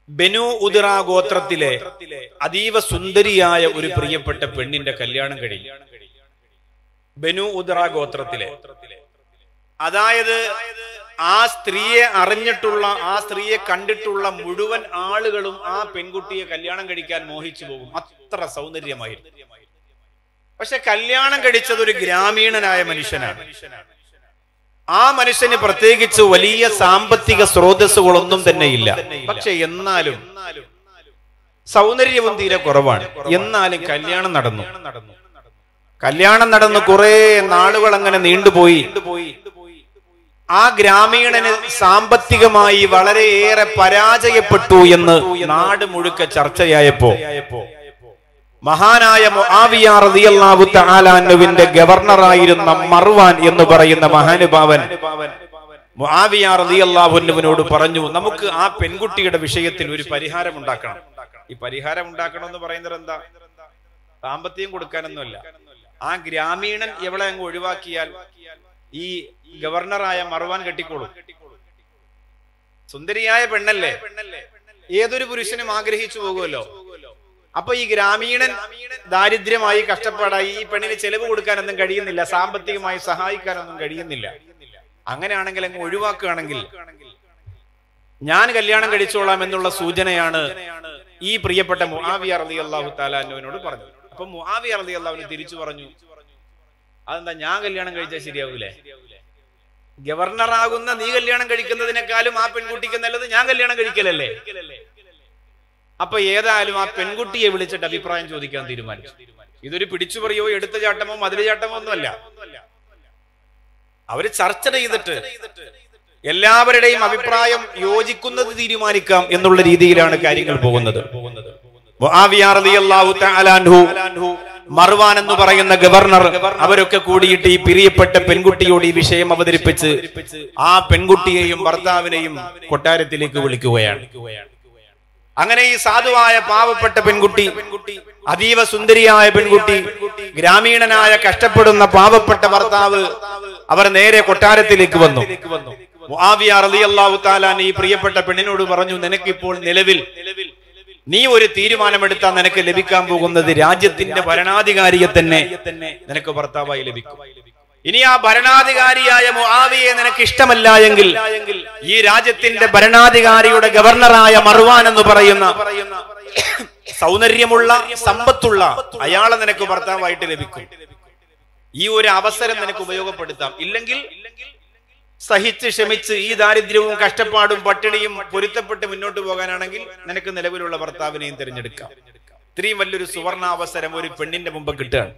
ബനു ഉദിറ ഗോത്രത്തിലെ അതീവ സുന്ദരിയായ ഒരു പ്രിയപ്പെട്ട പെണ്ണിന്റെ കല്യാണം കഴിഞ്ഞു ബനു ഉദിറ ഗോത്രത്തിലെ അതായത് ആ സ്ത്രീയെ അറിഞ്ഞിട്ടുള്ള ആ സ്ത്രീയെ കണ്ടിട്ടുള്ള മുഴുവൻ ആളുകളും ആ പെൺകുട്ടിയെ കല്യാണം കഴിക്കാൻ മോഹിച്ചു പോകും അത്ര സൗന്ദര്യമായിരുന്നു പക്ഷെ കല്യാണം കഴിച്ചത് ഒരു ഗ്രാമീണനായ മനുഷ്യനാണ് ആ മനുഷ്യന് പ്രത്യേകിച്ച് വലിയ സാമ്പത്തിക സ്രോതസ്സുകളൊന്നും തന്നെ ഇല്ല പക്ഷെ എന്നാലും സൗന്ദര്യവും തീരെ കുറവാണ് എന്നാലും കല്യാണം നടന്നു കല്യാണം നടന്നു കുറെ നാളുകൾ അങ്ങനെ നീണ്ടുപോയി ആ ഗ്രാമീണന് സാമ്പത്തികമായി വളരെയേറെ പരാജയപ്പെട്ടു എന്ന് നാട് മുഴുക്ക ചർച്ചയായപ്പോ മഹാനായ മുആവിയ റളിയല്ലാഹു തആല അൻഹുവിന്റെ ഗവർണറായിരുന്ന മർവാൻ എന്ന് പറയുന്ന മഹാനുഭാവൻ മുആവിയ റളിയല്ലാഹു അൻഹുവിനോട് പറഞ്ഞു നമുക്ക് ആ പെൺകുട്ടിയുടെ വിഷയത്തിൽ ഒരു പരിഹാരം ഉണ്ടാക്കണം ഈ പരിഹാരം ഉണ്ടാക്കണം എന്ന് പറയുന്നത് എന്താ സാമ്പത്തികം കൊടുക്കാനൊന്നുമല്ല ആ ഗ്രാമീണൻ എവിടെ അങ്ങ് ഒഴിവാക്കിയാൽ ഈ ഗവർണറായ മർവാൻ കെട്ടിക്കോളും സുന്ദരിയായ പെണ്ണല്ലേ ഏതൊരു പുരുഷനും ആഗ്രഹിച്ചു പോകുമല്ലോ അപ്പൊ ഈ ഗ്രാമീണൻ ദാരിദ്ര്യമായി കഷ്ടപ്പാടായി ഈ പെണ്ണിന് ചെലവ് കൊടുക്കാനൊന്നും കഴിയുന്നില്ല സാമ്പത്തികമായി സഹായിക്കാനൊന്നും കഴിയുന്നില്ല അങ്ങനെയാണെങ്കിൽ അങ്ങ് ഒഴിവാക്കുകയാണെങ്കിൽ ഞാൻ കല്യാണം കഴിച്ചോളാം എന്നുള്ള സൂചനയാണ് ഈ പ്രിയപ്പെട്ട മുആവിയ റളിയല്ലാഹു താലാനുവിനോട് പറഞ്ഞത് അപ്പൊ മുആവിയ റളിയല്ലാഹുവിന് തിരിച്ചു പറഞ്ഞു അതെന്താ ഞാൻ കല്യാണം കഴിച്ചാൽ ശരിയാവൂലേ ഗവർണറാകുന്ന നീ കല്യാണം കഴിക്കുന്നതിനേക്കാളും ആ പെൺകുട്ടിക്ക് നല്ലത് ഞാൻ കല്യാണം കഴിക്കലല്ലേ അപ്പൊ ഏതായാലും ആ പെൺകുട്ടിയെ വിളിച്ചിട്ട് അഭിപ്രായം ചോദിക്കാൻ തീരുമാനിച്ചു ഇതൊരു പിടിച്ചുപറിയോ എടുത്ത ചാട്ടമോ മതിൽ ചാട്ടമോ ഒന്നുമല്ല അവര് ചർച്ച ചെയ്തിട്ട് എല്ലാവരുടെയും അഭിപ്രായം യോജിക്കുന്നത് തീരുമാനിക്കാം എന്നുള്ള രീതിയിലാണ് കാര്യങ്ങൾ പോകുന്നത് മുആവിയ റളിയല്ലാഹു തആല അൻഹു മർവാൻ എന്ന് പറയുന്ന ഗവർണർ അവരൊക്കെ കൂടിയിട്ട് ഈ പിരിയപ്പെട്ട പെൺകുട്ടിയോട് ഈ വിഷയം അവതരിപ്പിച്ച് ആ പെൺകുട്ടിയെയും ഭർത്താവിനെയും കൊട്ടാരത്തിലേക്ക് വിളിക്കുകയാണ് അങ്ങനെ ഈ സാധുവായ പാവപ്പെട്ട പെൺകുട്ടി അതീവ സുന്ദരിയായ പെൺകുട്ടി ഗ്രാമീണനായ കഷ്ടപ്പെടുന്ന പാവപ്പെട്ട ഭർത്താവ് അവർ നേരെ കൊട്ടാരത്തിലേക്ക് വന്നു മുആവിയ റളിയല്ലാഹു തആലാൻ ഈ പ്രിയപ്പെട്ട പെണ്ണിനോട് പറഞ്ഞു നിനക്കിപ്പോൾ നിലവിൽ നീ ഒരു തീരുമാനമെടുത്താൽ നിനക്ക് ലഭിക്കാൻ പോകുന്നത് രാജ്യത്തിന്റെ ഭരണാധികാരിയെ തന്നെ നിനക്ക് ഭർത്താവായി ലഭിക്കും ഇനി ആ ഭരണാധികാരിയായ മുആവിയെ നിനക്ക് ഇഷ്ടമല്ല എങ്കിൽ ഈ രാജ്യത്തിന്റെ ഭരണാധികാരിയുടെ ഗവർണറായ മർവാൻ എന്ന് പറയുന്ന സൗന്ദര്യമുള്ള സമ്പത്തുള്ള അയാളെ നിനക്ക് ഭർത്താവായിട്ട് ലഭിക്കും ഈ ഒരു അവസരം നിനക്ക് ഉപയോഗപ്പെടുത്താം ഇല്ലെങ്കിൽ സഹിച്ച് ക്ഷമിച്ച് ഈ ദാരിദ്ര്യവും കഷ്ടപ്പാടും പട്ടിണിയും പൊരുത്തപ്പെട്ട് മുന്നോട്ട് പോകാനാണെങ്കിൽ നിനക്ക് നിലവിലുള്ള ഭർത്താവിനെയും തിരഞ്ഞെടുക്കാം ഇത്രയും വലിയൊരു സുവർണാവസരം ഒരു പെണ്ണിന്റെ മുമ്പ് കിട്ടുകയാണ്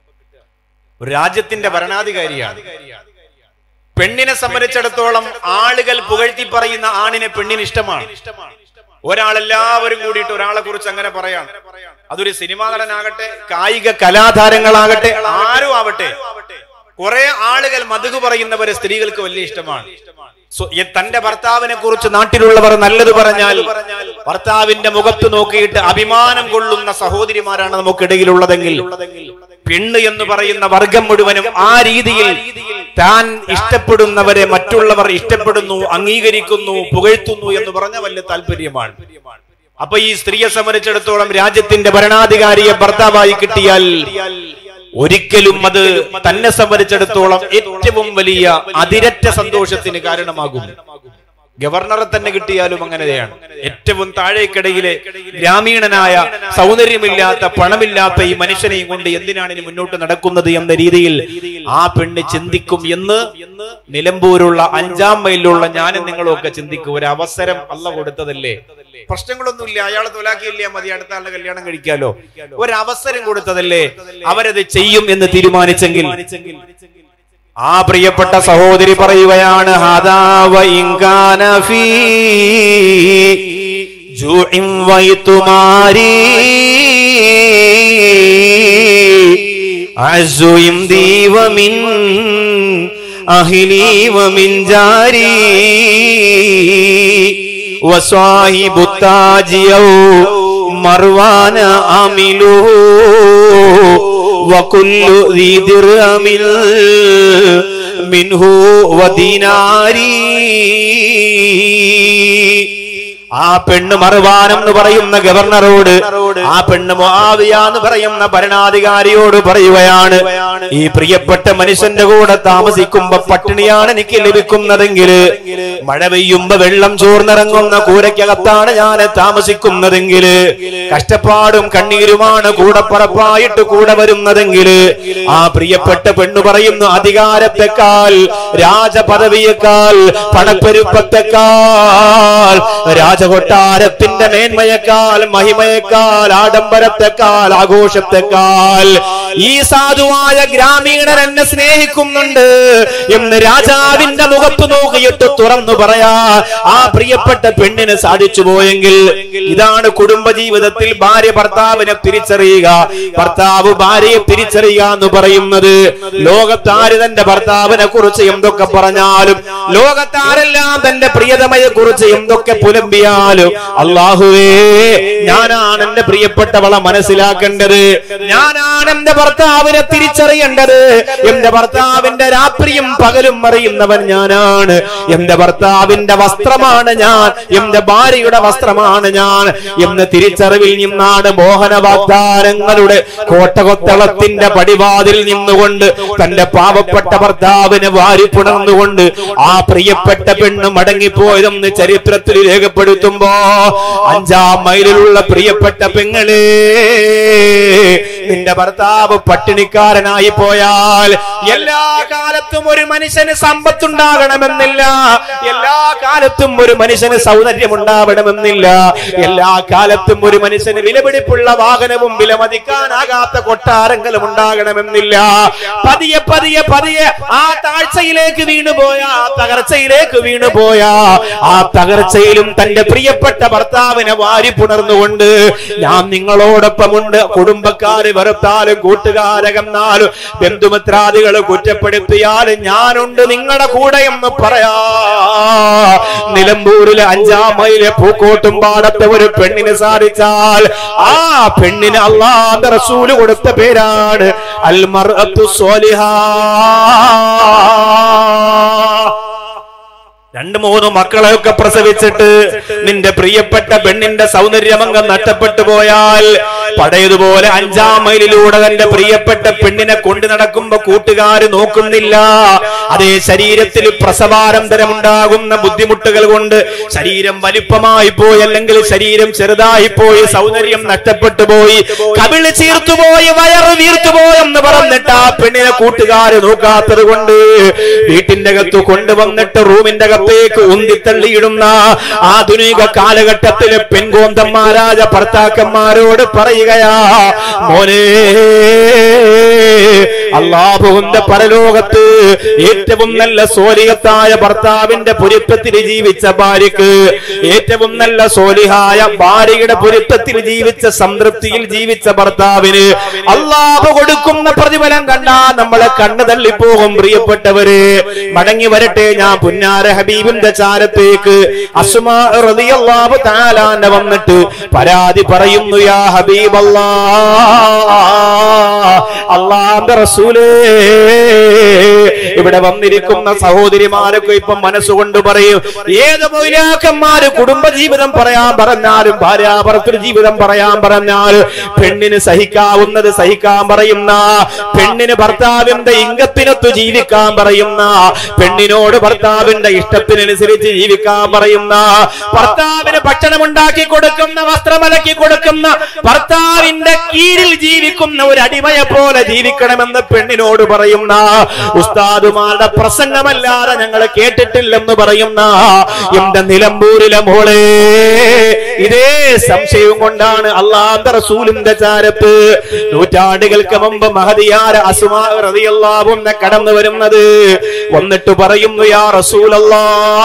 ഒരു രാജ്യത്തിന്റെ ഭരണാധികാരിയാണ് പെണ്ണിനെ സംബന്ധിച്ചിടത്തോളം ആളുകൾ പുകഴ്ത്തി പറയുന്ന ആണിനെ പെണ്ണിന് ഇഷ്ടമാണ് ഒരാളെല്ലാവരും കൂടിയിട്ട് ഒരാളെ കുറിച്ച് അങ്ങനെ പറയാം അതൊരു സിനിമാ നടനാകട്ടെ കായിക കലാതാരങ്ങളാകട്ടെ ആരും ആവട്ടെ കുറെ ആളുകൾ മധുകു പറയുന്നവരെ സ്ത്രീകൾക്ക് വലിയ ഇഷ്ടമാണ് സ്വ- എ- തന്റെ ഭർത്താവിനെ കുറിച്ച് നാട്ടിലുള്ളവർ നല്ലത് പറഞ്ഞാൽ ഭർത്താവിന്റെ മുഖത്ത് നോക്കിയിട്ട് അഭിമാനം കൊള്ളുന്ന സഹോദരിമാരാണ് നമുക്കിടയിലുള്ളതെങ്കിൽ പെണ്ണ് എന്ന് പറയുന്ന വർഗം മുഴുവനും ആ രീതിയിൽ താൻ ഇഷ്ടപ്പെടുന്നവരെ മറ്റുള്ളവർ ഇഷ്ടപ്പെടുന്നു അംഗീകരിക്കുന്നു പുകഴ്ത്തുന്നു എന്ന് പറഞ്ഞ വലിയ താല്പര്യമാണ് അപ്പൊ ഈ സ്ത്രീയെ സംബന്ധിച്ചിടത്തോളം രാജ്യത്തിന്റെ ഭരണാധികാരിയെ ഭർത്താവായി കിട്ടിയാൽ ഒരിക്കലും അത് തന്നെ സംബന്ധിച്ചിടത്തോളം ഏറ്റവും വലിയ അതിരറ്റ സന്തോഷത്തിന് കാരണമാകും ഗവർണറെ തന്നെ കിട്ടിയാലും അങ്ങനെയാണ് ഏറ്റവും താഴേക്കിടയിലെ ഗ്രാമീണനായ സൗന്ദര്യമില്ലാത്ത പണമില്ലാത്ത ഈ മനുഷ്യനെയും കൊണ്ട് എന്തിനാണ് ഇനി മുന്നോട്ട് നടക്കുന്നത് എന്ന രീതിയിൽ ആ പെണ്ണ് ചിന്തിക്കും എന്ന് നിലമ്പൂരുള്ള അഞ്ചാം മൈലിലുള്ള ഞാനും നിങ്ങളും ഒക്കെ ചിന്തിക്കും ഒരു അവസരം അല്ല കൊടുത്തതല്ലേ പ്രശ്നങ്ങളൊന്നുമില്ല അയാളെ തൊലാക്കിയില്ല മതി അടുത്ത ആളുടെ കല്യാണം കഴിക്കാലോ ഒരു അവസരം കൊടുത്തതല്ലേ അവരത് ചെയ്യും എന്ന് തീരുമാനിച്ചെങ്കിൽ ആ പ്രിയപ്പെട്ട സഹോദരി പറയുകയാണ് ഹാദാവ ഇൻകാന ഫീ ജൂഇൻ വൈതുമാരി അസ്സു ഇംദി വമിൻ അഹ്ലി വമിൻ ജാരി وصاحب التاج أو مروان عامله وكل ذي درهم منه وديناري ആ പെണ്ണ് മറുവാൻ എന്ന് പറയുന്ന ഗവർണറോട് ആ പെണ്ണ് മുആവിയ എന്ന് പറയുന്ന ഭരണാധികാരിയോട് പറയുകയാണ് ഈ പ്രിയപ്പെട്ട മനുഷ്യന്റെ കൂടെ താമസിക്കുമ്പോ പട്ടിണിയാണ് എനിക്ക് ലഭിക്കുന്നതെങ്കിൽ മഴ പെയ്യുമ്പോ വെള്ളം ചോർന്നിറങ്ങുന്ന കൂരയ്ക്കകത്താണ് ഞാൻ താമസിക്കുന്നതെങ്കിൽ കഷ്ടപ്പാടും കണ്ണീരുമാണ് കൂടെ പറപ്പായിട്ട് കൂടെ വരുന്നതെങ്കിൽ ആ പ്രിയപ്പെട്ട പെണ്ണു പറയുന്നു അധികാരത്തെക്കാൾ രാജപദവിയേക്കാൾ പണപ്പെരുപ്പത്തെക്കാൾ രാജകൊട്ടാരത്തിന്റെ മേന്മയേക്കാൾ മഹിമയേക്കാൾ ആഡംബരത്തെക്കാൾ ആഘോഷത്തെക്കാൾ ഈ സാധുവായ ഗ്രാമീണൻ എന്നെ സ്നേഹിക്കുന്നുണ്ട് എന്ന് രാജാവിന്റെ മുഖത്ത് നോക്കിയിട്ട് തുറന്നു പറയാ ആ പ്രിയപ്പെട്ട പെണ്ണിന് സാധിച്ചു പോയെങ്കിൽ ഇതാണ് കുടുംബജീവിതത്തിൽ ഭാര്യ ഭർത്താവിനെ തിരിച്ചറിയുക ഭർത്താവ് ഭാര്യയെ തിരിച്ചറിയുക എന്ന് പറയുന്നത് ലോകത്താര് തന്റെ ഭർത്താവിനെ കുറിച്ച് എന്തൊക്കെ പറഞ്ഞാലും ലോകത്താരെല്ലാം തന്റെ പ്രിയതമയെ കുറിച്ച് എന്തൊക്കെ പുലമ്പിയാലും അള്ളാഹുവേ ഞാനാണ് എന്റെ പ്രിയപ്പെട്ടവളെ മനസ്സിലാക്കേണ്ടത് ഞാനാണ് എന്റെ ഭർത്താവിനെ തിരിച്ചറിയേണ്ടത് എന്റെ ഭർത്താവിന്റെ രാത്രിയും പകലും അറിയുന്നവൻ ഞാനാണ് എന്റെ ഭർത്താവിന്റെ വസ്ത്രമാണ് ഞാൻ എന്റെ ഭാര്യയുടെ വസ്ത്രമാണ് ഞാൻ എന്ന് തിരിച്ചറിവിൽ നിന്നാണ് മോഹന വാഗ്ദാനങ്ങളുടെ കോട്ടകൊത്തളത്തിന്റെ പടിവാതിൽ നിന്നുകൊണ്ട് തന്റെ പാവപ്പെട്ട ഭർത്താവിനെ വാരി പുണർന്നുകൊണ്ട് ആ പ്രിയപ്പെട്ട പെണ്ണ് മടങ്ങിപ്പോയതെന്ന് ചരിത്രത്തിൽ രേഖപ്പെടുത്തുമ്പോ അഞ്ചാം മൈലിലുള്ള പ്രിയപ്പെട്ട പെങ്ങളെ നിന്റെ ഭർത്താവ് പട്ടിണിക്കാരനായി പോയാൽ എല്ലാ കാലത്തും ഒരു മനുഷ്യന് സമ്പത്തുണ്ടാകണമെന്നില്ല എല്ലാ കാലത്തും ഒരു മനുഷ്യന് സൗന്ദര്യം ഉണ്ടാവണമെന്നില്ല എല്ലാ കാലത്തും ഒരു മനുഷ്യന് വിലപിടിപ്പുള്ള വാഹനവും വിലമതിക്കാനാകാത്ത കൊട്ടാരങ്ങളും ഉണ്ടാകണമെന്നില്ല പതിയെ പതിയെ പതിയെ ആ താഴ്ചയിലേക്ക് വീണുപോയ ആ തകർച്ചയിലേക്ക് വീണുപോയ ആ തകർച്ചയിലും തന്റെ പ്രിയപ്പെട്ട ഭർത്താവിനെ വാരി പുണർന്നുകൊണ്ട് ഞാൻ നിങ്ങളോടൊപ്പമുണ്ട് കുടുംബക്കാര് വെറുത്താലും കൂട്ടുകാരകന്നാലും ബന്ധുമിത്രാദികൾ കുറ്റപ്പെടുത്തിയാലും ഞാനുണ്ട് നിങ്ങളുടെ കൂടെ എന്ന് പറയാ നിലമ്പൂരിലെ അഞ്ചാം മൈലെ പൂക്കോട്ടും പാടത്തെ ഒരു പെണ്ണിന് സാധിച്ചാൽ ആ പെണ്ണിന് അള്ളാന്റെ റസൂല് കൊടുത്ത പേരാണ് അൽമർ രണ്ട് മൂന്ന് മക്കളെയൊക്കെ പ്രസവിച്ചിട്ട് നിന്റെ പ്രിയപ്പെട്ട പെണ്ണിന്റെ സൗന്ദര്യമംഗം നഷ്ടപ്പെട്ടു പോയാൽ പടയതുപോലെ അഞ്ചാം മൈലിലൂടെ തന്റെ പ്രിയപ്പെട്ട പെണ്ണിനെ കൊണ്ടു നടക്കുമ്പോ കൂട്ടുകാര് നോക്കുന്നില്ല അതേ ശരീരത്തിൽ പ്രസവാനന്തരം ഉണ്ടാകുന്ന ബുദ്ധിമുട്ടുകൾ കൊണ്ട് ശരീരം വലിപ്പമായി പോയി അല്ലെങ്കിൽ ശരീരം ചെറുതായി പോയി സൗന്ദര്യം നഷ്ടപ്പെട്ടു പോയി കവിള് ചീർത്തുപോയി വയറ് വീർത്തുപോയി എന്ന് പറഞ്ഞിട്ട് ആ പെണ്ണിനെ കൂട്ടുകാര് നോക്കാത്തത് കൊണ്ട് വീട്ടിന്റെ അകത്ത് കൊണ്ടുവന്നിട്ട് റൂമിന്റെ അകത്തേക്ക് ഉന്തിത്തള്ളിയിടുന്ന ആധുനിക കാലഘട്ടത്തിലെ പെൺകോന്തന്മാരായ ഭർത്താക്കന്മാരോട് പറയുകയാ മോനെ അള്ളാഹുവിന്റെ പരലോകത്ത് ഏറ്റവും നല്ല സോലിഹത്തായ ഭർത്താവിന്റെ പൊരുത്തത്തിൽ ജീവിച്ച ഭാര്യക്ക് ഏറ്റവും നല്ല സോലിഹായ ഭാര്യയുടെ പൊരുത്തത്തിൽ ജീവിച്ച സംതൃപ്തിയിൽ ജീവിച്ച ഭർത്താവിന് അള്ളാഹു കൊടുക്കുന്ന പ്രതിഫലം കണ്ടാ നമ്മളെ കണ്ണു തള്ളിപ്പോകും പ്രിയപ്പെട്ടവര് മടങ്ങി വരട്ടെ ഞാൻ പുന്നാര ഹബീബിന്റെ ചാരത്തേക്ക് അസുമാ റളിയല്ലാഹു തആലാന്റെ വന്നിട്ട് പരാതി പറയുന്നു യാ ഹബീബല്ലാ അള്ളാന്റെ റസൂലേ ഇവിടെ വന്നിരിക്കുന്ന സഹോദരിമാരൊക്കെ ഇപ്പൊ മനസ്സുകൊണ്ട് പറയും ഏത് മൗലാക്കന്മാര് കുടുംബജീവിതം പറയാൻ പറഞ്ഞാലും ഭാര്യാഭർത്തൃ ജീവിതം പറയാൻ പറഞ്ഞാലും പെണ്ണിന് സഹിക്കാവുന്നത് സഹിക്കാൻ പറയുന്ന പെണ്ണിന് ഭർത്താവിന്റെ ഇംഗത്തിനൊത്ത് ജീവിക്കാൻ പറയുന്ന പെണ്ണിനോട് ഭർത്താവിന്റെ ഇഷ്ടത്തിനനുസരിച്ച് ജീവിക്കാൻ പറയുന്ന ഭർത്താവിന് ഭക്ഷണം ഉണ്ടാക്കി കൊടുക്കുന്ന വസ്ത്രമലക്കി കൊടുക്കുന്ന ഭർത്താവിന്റെ കീഴിൽ ജീവിക്കുന്ന ഒരു അടിമയെ പോലെ ജീവിക്കണമെന്ന് പെണ്ണിനോട് പറയുന്ന ഉസ്താദുമാരുടെ പ്രസംഗമല്ലാതെ ഞങ്ങൾ കേട്ടിട്ടില്ലെന്ന് പറയുന്ന എന്റെ നിലമ്പൂരിലെ മോളെ ഇതേ സംശയവും കൊണ്ടാണ് അള്ളാന്റെ റസൂലിന്റെ ചാരത്ത് നൂറ്റാണ്ടുകൾക്ക് മുമ്പ് മഹതിയാര അസുമാറിയല്ലാവുന്ന കടന്നു വരുന്നത് വന്നിട്ട് പറയുന്നു യാ റസൂലല്ലാ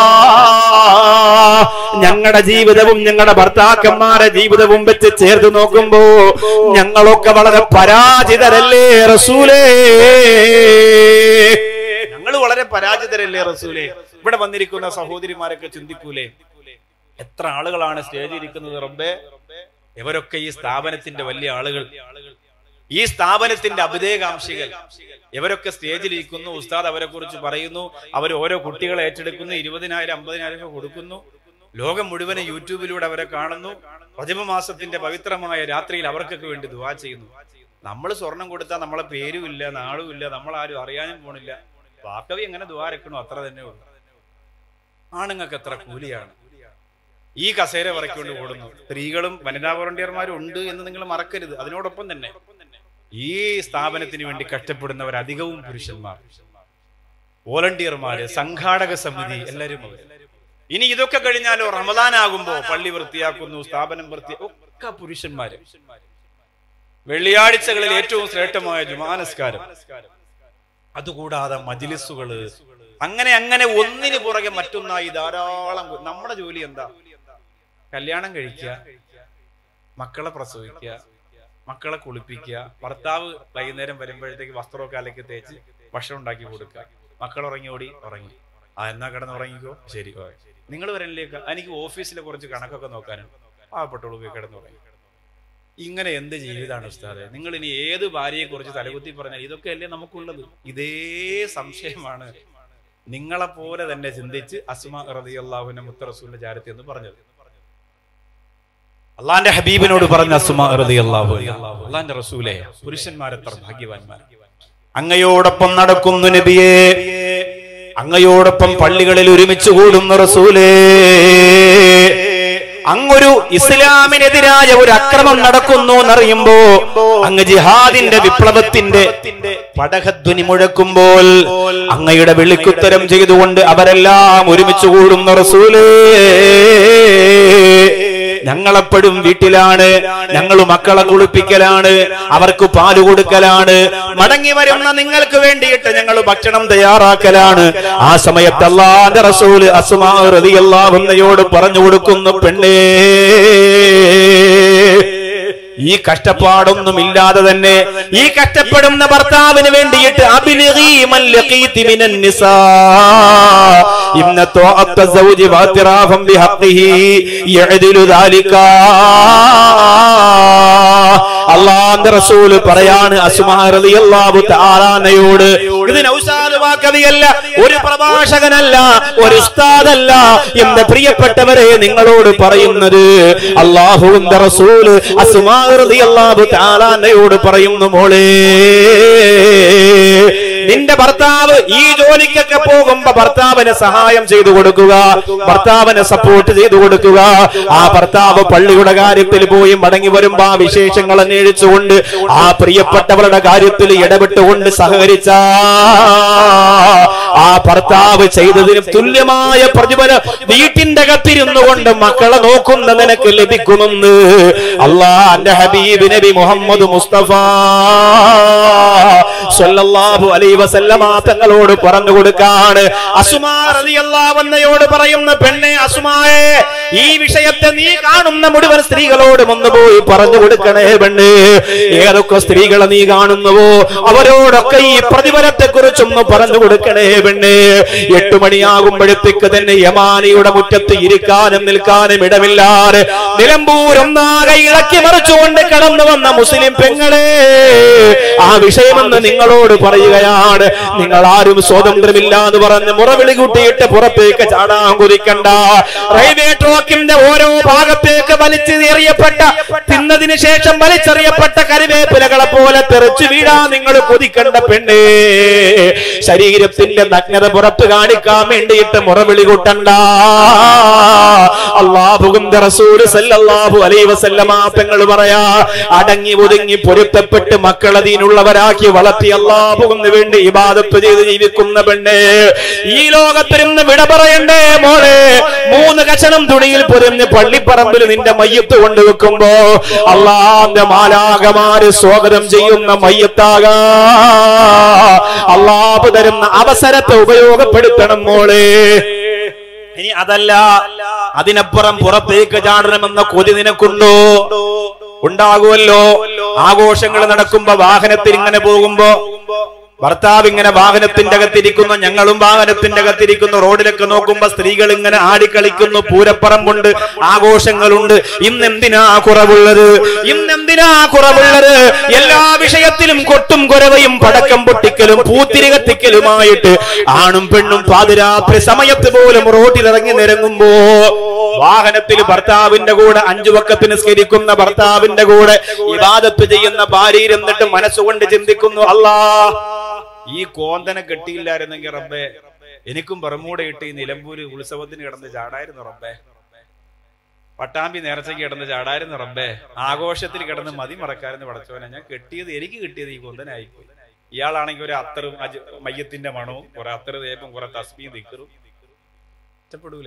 ഞങ്ങളുടെ ജീവിതവും ഞങ്ങളുടെ ഭർത്താക്കന്മാരുടെ ജീവിതവും വെച്ച് ചേർത്ത് നോക്കുമ്പോ ഞങ്ങളൊക്കെ വളരെ പരാജിതരല്ലേ റസൂലേ ഞങ്ങൾ വളരെ പരാജിതരല്ലേ റസൂലേ ഇവിടെ വന്നിരിക്കുന്ന സഹോദരിമാരൊക്കെ ചിന്തിക്കൂലേ എത്ര ആളുകളാണ് സ്റ്റേജിൽ ഇരിക്കുന്നത് റബ്ബേ ഇവരൊക്കെ ഈ സ്ഥാപനത്തിന്റെ വലിയ ആളുകൾ ഈ സ്ഥാപനത്തിന്റെ അഭിതേകാംക്ഷികൾ ഇവരൊക്കെ സ്റ്റേജിൽ ഇരിക്കുന്നു ഉസ്താദ് അവരെ കുറിച്ച് പറയുന്നു അവർ ഓരോ കുട്ടികളെ ഏറ്റെടുക്കുന്നു ഇരുപതിനായിരം അമ്പതിനായിരം ഒക്കെ കൊടുക്കുന്നു ലോകം മുഴുവനും യൂട്യൂബിലൂടെ അവരെ കാണുന്നു റജബ് മാസത്തിന്റെ പവിത്രമായ രാത്രിയിൽ അവർക്കൊക്കെ വേണ്ടി ദുവാ ചെയ്യുന്നു നമ്മൾ സ്വർണം കൊടുത്താൽ നമ്മളെ പേരും ഇല്ല നാളും ഇല്ല നമ്മൾ ആരും അറിയാനും പോണില്ല വാക്കവി എങ്ങനെ ദ്വാരക്കണോ അത്ര തന്നെ ഉള്ളു ആണുങ്ങൾക്ക് എത്ര കൂലിയാണ് ഈ കസേര വരയ്ക്കൊണ്ട് ഓടുന്നു സ്ത്രീകളും വനിതാ വോളണ്ടിയർമാരും ഉണ്ട് എന്ന് നിങ്ങൾ മറക്കരുത് അതിനോടൊപ്പം തന്നെ ഈ സ്ഥാപനത്തിന് വേണ്ടി കഷ്ടപ്പെടുന്നവർ അധികവും പുരുഷന്മാർ വോളണ്ടിയർമാര് സംഘാടക സമിതി എല്ലാവരും അവർ ഇനി ഇതൊക്കെ കഴിഞ്ഞാലോ റമദാൻ ആകുമ്പോ പള്ളി വൃത്തിയാക്കുന്നു സ്ഥാപനം വൃത്തി ഒക്കെ പുരുഷന്മാര് വെള്ളിയാഴ്ചകളിൽ ഏറ്റവും ശ്രേഷ്ഠമായ ജുമാനസ്കാരം അതുകൂടാതെ മജിലിസുകള് അങ്ങനെ അങ്ങനെ ഒന്നിന് പുറകെ മറ്റൊന്നായി ധാരാളം കു- നമ്മുടെ ജോലി എന്താ കല്യാണം കഴിക്കുക മക്കളെ പ്രസവിക്കുക മക്കളെ കുളിപ്പിക്കുക ഭർത്താവ് വൈകുന്നേരം വരുമ്പോഴത്തേക്ക് വസ്ത്രമൊക്കെ അലക്കി തേച്ച് ഭക്ഷണം ഉണ്ടാക്കി കൊടുക്കുക മക്കൾ ഉറങ്ങി ഓടി ഉറങ്ങി ആ എന്നാ കിടന്ന് ഉറങ്ങിക്കോ ശരി നിങ്ങൾ വരണിലേക്ക് എനിക്ക് ഓഫീസിലെ കുറച്ച് കണക്കൊക്കെ നോക്കാനുണ്ട് പാവപ്പെട്ടോളൂ പോയി കിടന്ന് ഉറങ്ങി ഇങ്ങനെ എന്ത് ജീവിതമാണ് ഉസ്താദെ നിങ്ങൾ ഇനി ഏത് ഭാര്യയെ കുറിച്ച് തലകുത്തി പറഞ്ഞാൽ ഇതൊക്കെ അല്ലേ നമുക്കുള്ളത് ഇതേ സംശയമാണ് നിങ്ങളെ പോലെ തന്നെ ചിന്തിച്ച് അസ്മ റതി അള്ളാഹുവിന്റെ മുത്തറസൂലിന്റെ ചാരത്തി എന്ന് പറഞ്ഞത് അള്ളാന്റെ ഹബീബിനോട് പറഞ്ഞ അസ്മ റതി അള്ളാഹു അള്ളാന്റെ റസൂലെ പുരുഷന്മാരെത്ര ഭാഗ്യവാന്മാർ അങ്ങയോടൊപ്പം നടക്കുന്നു നബിയെ അങ്ങയോടൊപ്പം പള്ളികളിൽ ഒരുമിച്ച് കൂടുന്ന റസൂലേ അങ്ങൊരു ഇസ്ലാമിനെതിരായ ഒരു അക്രമം നടക്കുന്നു എന്നറിയുമ്പോ അങ്ങ് ജിഹാദിന്റെ വിപ്ലവത്തിന്റെ പടഹധ്വനി മുഴക്കുമ്പോൾ അങ്ങയുടെ വിളിക്കുത്തരം ചെയ്തുകൊണ്ട് അവരെല്ലാം ഒരുമിച്ച് കൂടുന്ന റസൂലേ ഞങ്ങളെപ്പോഴും വീട്ടിലാണ് ഞങ്ങൾ മക്കളെ കുളിപ്പിക്കലാണ് അവർക്ക് പാല് കൊടുക്കലാണ് മടങ്ങി വരുന്ന നിങ്ങൾക്ക് വേണ്ടിയിട്ട് ഞങ്ങൾ ഭക്ഷണം തയ്യാറാക്കലാണ് ആ സമയത്ത് അള്ളാന്റെ റസൂല് അസ്മാ റളിയല്ലാഹുന്നയോട് പറഞ്ഞു കൊടുക്കുന്നു പെണ്ണേ ഈ കഷ്ടപ്പാടൊന്നും ഇല്ലാതെ തന്നെ ഈ കഷ്ടപ്പെടുന്ന ഭർത്താവിന് വേണ്ടിയിട്ട് അബിലിഗി മൻ ലഖീതി മിനൻ നിസാ ഇന്ന ത്വാഅത്ത സൗജി വാതിറാഫം ബിഹഖിഹി യഅദിലു ദാലിക അള്ളാന്റെ റസൂല് പറയാണ് അസ്മാ റളിയല്ലാഹു തആലാനയോട് ഇത് നൗശാദ് വാക്കവിയല്ല ഒരു പ്രഭാഷകനല്ല ഒരു ഉസ്താദല്ല എന്റെ പ്രിയപ്പെട്ടവരെ നിങ്ങളോട് പറയുന്നത് അള്ളാഹുവിന്റെ റസൂല് അസ്മാ റളിയല്ലാഹു തആലാനയോട് പറയുന്നു മോളെ നിന്റെ ഭർത്താവ് ഈ ജോലിക്കൊക്കെ പോകുമ്പോ ഭർത്താവിന് സഹായം ചെയ്തു കൊടുക്കുക ഭർത്താവിന് സപ്പോർട്ട് ചെയ്തു കൊടുക്കുക ആ ഭർത്താവ് പള്ളിയുടെ കാര്യത്തിൽ പോയി മടങ്ങി വരുമ്പോ ആ വിശേഷങ്ങൾ അന്വേഷിച്ചുകൊണ്ട് ആ പ്രിയപ്പെട്ടവരുടെ കാര്യത്തിൽ ഇടപെട്ടുകൊണ്ട് സഹകരിച്ച ആ ഭർത്താവ് ചെയ്തതിന് തുല്യമായ പ്രതിഫലം വീട്ടിന്റെ അകത്തിരുന്നു കൊണ്ട് മക്കളെ നോക്കുന്ന നിനക്ക് ലഭിക്കുമെന്ന് അള്ളാന്റെ ഹബീബ് നബി മുഹമ്മദ് മുസ്തഫ സല്ലല്ലാഹു അലൈഹി വസല്ലമ തങ്ങളോട് പറഞ്ഞു കൊടുക്കാണ് അസുമാ റളിയല്ലാഹുവന്നയോട് പറയുന്ന പെണ്ണെ അസുമായെ ഈ വിഷയത്തെ നീ കാണുന്ന മുഴുവൻ സ്ത്രീകളോടും ഒന്ന് പോയി പറഞ്ഞു കൊടുക്കണേ പെണ്ണ് ഏതൊക്കെ സ്ത്രീകളെ നീ കാണുന്നുവോ അവരോടൊക്കെ ഈ പ്രതിഫലത്തെ കുറിച്ചൊന്ന് പറഞ്ഞു കൊടുക്കണേ പെണ്ണ് എട്ടു മണിയാകുമ്പോഴത്തേക്ക് തന്നെ യമാനിയുടെ മുറ്റത്ത് ഇരിക്കാനും നിൽക്കാനും ഇടമില്ലാതെ നിലമ്പൂരൊന്നാകെ ഇളക്കി മറിച്ചുകൊണ്ട് കടന്നു വന്ന മുസ്ലിം പെങ്ങളെ ആ വിഷയമെന്ന് നിങ്ങളോട് പറയുകയാണ് നിങ്ങൾ ആരും സ്വാതന്ത്ര്യമില്ല എന്ന് പറഞ്ഞ് മുറവിളി കൂട്ടിയിട്ട് പുറത്തേക്ക് ചാടാൻ കുതിക്കണ്ട റെയിൽവേ ട്രാക്കിന്റെ ഓരോ ഭാഗത്തേക്ക് വലിച്ചു എറിയപ്പെട്ട തിന്നതിന് ശേഷം വലിച്ചെറിയപ്പെട്ട കരുവേപ്പിലകളെ പോലെ തെറിച്ചു വീഴാൻ നിങ്ങൾ കൊതിക്കണ്ട പെണ്ണേ ശരീരത്തിന്റെ നഗ്നത പുറത്ത് കാണിക്കാൻ വേണ്ടിയിട്ട് മുറവിളി കൂട്ടണ്ട അള്ളാഹുവിന്റെ റസൂല് സല്ലല്ലാഹു അലൈഹി വസല്ലമ പെങ്ങൾ പറയാ അടങ്ങി ഒതുങ്ങി പൊരുത്തപ്പെട്ട് മക്കളതീനുള്ളവരാക്കി വളർത്തി അള്ളാഹുവിന് വേണ്ടി ഇബാദത്ത് ചെയ്ത് ജീവിക്കുന്ന പെണ്ണ് ഈ ലോകത്തിരുന്ന് വിട പറയണ്ടേ മോളെ മൂന്ന് കഷണം തുണിയിൽ പൊതിഞ്ഞ് പള്ളിപ്പറമ്പിൽ നിന്റെ മയ്യത്ത് കൊണ്ടുവെക്കുമ്പോ അള്ളാന്റെ മാലാകമാര് സ്വാഗതം ചെയ്യുന്ന മയ്യത്താകാ അള്ളാഹു തരുന്ന അവസരത്തെ ഉപയോഗപ്പെടുത്തണം മോളെ ഇനി അതല്ല അതിനപ്പുറം പുറത്തേക്ക് ചാടണമെന്ന കൊതി നിനക്കുണ്ടോ ഉണ്ടാകുമല്ലോ ആഘോഷങ്ങൾ നടക്കുമ്പോ വാഹനത്തിൽ ഇങ്ങനെ പോകുമ്പോ ഭർത്താവ് ഇങ്ങനെ വാഹനത്തിന്റെ അകത്തിരിക്കുന്നു ഞങ്ങളും വാഹനത്തിന്റെ അകത്തിരിക്കുന്നു റോഡിലൊക്കെ നോക്കുമ്പോ സ്ത്രീകൾ ഇങ്ങനെ ആടിക്കളിക്കുന്നു പൂരപ്പറമ്പുണ്ട് ആഘോഷങ്ങളുണ്ട് ഇന്നെന്തിനാ കുറവുള്ളത് ഇന്നെന്തിനാ കുറവുള്ളത് എല്ലാ വിഷയത്തിലും കൊട്ടും കുരവയും പടക്കം പൊട്ടിക്കലും പൂത്തിരി കത്തിക്കലുമായിട്ട് ആണും പെണ്ണും പാതിരാത്രി സമയത്ത് പോലും റോഡിലിറങ്ങി നിരങ്ങുമ്പോ വാഹനത്തിൽ ഭർത്താവിന്റെ കൂടെ അഞ്ചു വക്കത്ത് നിസ്കരിക്കുന്ന ഭർത്താവിന്റെ കൂടെ ഇബാദത്ത് ചെയ്യുന്ന ഭാര്യ ഇരുന്നിട്ട് മനസ്സുകൊണ്ട് ചിന്തിക്കുന്നു അല്ലാ ഈ കോന്തനെ കെട്ടിയില്ലായിരുന്നെങ്കിൽ റബ്ബേ എനിക്കും പറമൂട ഇട്ട് ഈ നിലമ്പൂര് ഉത്സവത്തിന് കിടന്ന് ചാടായിരുന്നു റബ്ബേ പട്ടാമ്പി നേർച്ചയ്ക്ക് കിടന്ന് ചാടായിരുന്നു റബ്ബേ ആഘോഷത്തിൽ കിടന്ന് മതി മറക്കാരെന്ന് പടച്ചോനെ ഞാൻ കെട്ടിയത് എനിക്ക് കിട്ടിയത് ഈ കൊന്തനായിപ്പോയി ഇയാളാണെങ്കിൽ ഒരു അത്തറും അജ്- മയ്യത്തിന്റെ മണവും കുറെ അത്തറ് തേപ്പും കുറെ തസ്മീ ദിക്കറും ഇഷ്ടപ്പെടൂല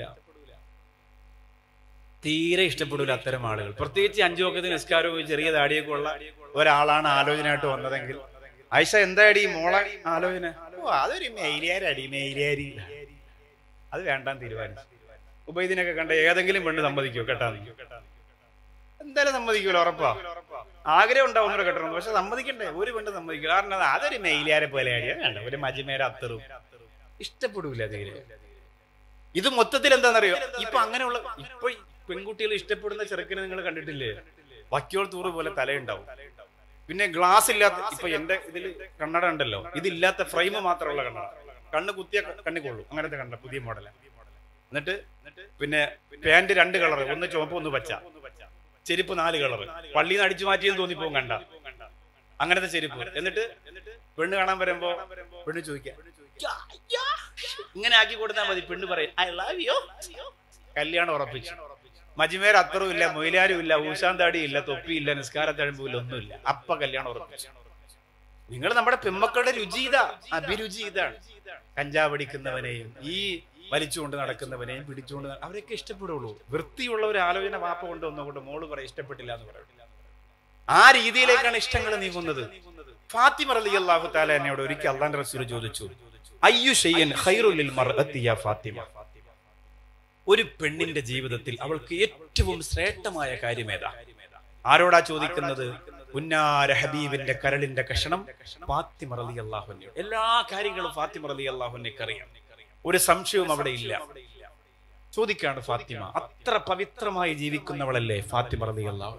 തീരെ ഇഷ്ടപ്പെടൂല അത്തരം ആളുകൾ പ്രത്യേകിച്ച് അഞ്ചു വക്കത്ത് നിസ്കാരവും ചെറിയ താടിയൊക്കെ ഉള്ള ഒരാളാണ് ആലോചനയായിട്ട് വന്നതെങ്കിൽ ആയിഷ എന്താടി മോളെ ആലോചന ഓ അതൊരു മെയിലിയാരടി മെയിലിയാരി അത് വേണ്ടാന്ന് തീരുമാനിച്ചു ഉബൈദിനൊക്കെ കണ്ട ഏതെങ്കിലും പെണ്ണ് സമ്മതിക്കോ കേട്ടാ എന്തായാലും സമ്മതിക്കൂല ഉറപ്പാ ആഗ്രഹം ഉണ്ടാവും ഒന്നുകൂടെ കെട്ടണം പക്ഷെ സമ്മതിക്കണ്ടേ ഒരു പെണ്ണ് സമ്മതിക്കില്ല കാരണം അത് അതൊരു മെയിലിയാരെ പോലെ അടിയാ വേണ്ട ഒരു മജിമേര അത്തറും ഇഷ്ടപ്പെടൂല തീരെ ഇത് മൊത്തത്തിൽ എന്താണെന്നറിയോ ഇപ്പൊ അങ്ങനെയുള്ള ഇപ്പൊ ഈ പെൺകുട്ടികൾ ഇഷ്ടപ്പെടുന്ന ചെറുക്കിനെ നിങ്ങൾ കണ്ടിട്ടില്ലേ വക്കിയോൾ തൂറ് പോലെ തലയുണ്ടാവും പിന്നെ ഗ്ലാസ് ഇല്ലാത്ത ഇപ്പൊ എന്റെ ഇതിൽ കണ്ണട ഉണ്ടല്ലോ ഇതില്ലാത്ത ഫ്രെയിം മാത്രമുള്ള കണ്ണട കണ്ണ് കുത്തിയ കണ്ണി കൊള്ളു അങ്ങനത്തെ കണ്ണട പുതിയ മോഡല എന്നിട്ട് പിന്നെ പാന്റ് രണ്ട് കളർ ഒന്ന് ചുവപ്പ് ഒന്ന് പച്ച ചെരുപ്പ് നാല് കളർ പള്ളിയിൽ നിന്ന് അടിച്ചു മാറ്റിയെന്ന് തോന്നിപ്പോ കണ്ട അങ്ങനത്തെ ചെരുപ്പ് എന്നിട്ട് പെണ്ണ് കാണാൻ വരുമ്പോ പെണ്ണ് ചോദിക്കാം ഇങ്ങനെ ആക്കി കൊടുത്താൽ മതി പെണ്ണ് പറയും ഐ ലവ് യു കല്യാണം ഉറപ്പിച്ചു മജിമേർ അത്തറും ഇല്ല മൊയിലാരും ഇല്ല ഊശാന്താടി ഇല്ല തൊപ്പിയില്ല നിസ്കാരത്തഴമ്പില്ല ഒന്നുമില്ല അപ്പ കല്യാണം ഉറപ്പിച്ചു നിങ്ങൾ നമ്മുടെ പെമ്മക്കളുടെ രുചി ഇതാ അഭിരുചി ഇതാണ് കഞ്ചാവ് അടിക്കുന്നവനെയും ഈ വലിച്ചുകൊണ്ട് നടക്കുന്നവനെയും പിടിച്ചുകൊണ്ട് നട- അവരൊക്കെ ഇഷ്ടപ്പെടുള്ളൂ വൃത്തിയുള്ള ഒരു ആലോചന വാപ്പ കൊണ്ട് ഒന്നുകൊണ്ട് മോള് പറയും ഇഷ്ടപ്പെട്ടില്ല എന്ന് പറയും ആ രീതിയിലേക്കാണ് ഇഷ്ടങ്ങൾ നീങ്ങുന്നത് ഫാത്തിമ റലി അള്ളാഹു താല എന്നോട് ഒരിക്കൽ അള്ളാൻ റസൂൽ ചോദിച്ചു അയ്യു ഷെയ്യൻ ഖൈറുലിൽ മർഅത്തി യാ ഫാത്തിമ ഒരു പെണ്ണിന്റെ ജീവിതത്തിൽ അവൾക്ക് ഏറ്റവും ശ്രേഷ്ഠമായ കാര്യം ഏതാ ആരോടാ ചോദിക്കുന്നത് ഉന്നാര ഹബീബിന്റെ കരളിന്റെ കഷണം ഫാത്തിമ റലി അള്ളാഹുനെ എല്ലാ കാര്യങ്ങളും ഫാത്തിമ റലി അള്ളാഹുനേക്ക് അറിയാം ഒരു സംശയവും അവിടെ ഇല്ല ചോദിക്കാണ് ഫാത്തിമ അത്ര പവിത്രമായി ജീവിക്കുന്നവളല്ലേ ഫാത്തിമ റലി അള്ളാഹു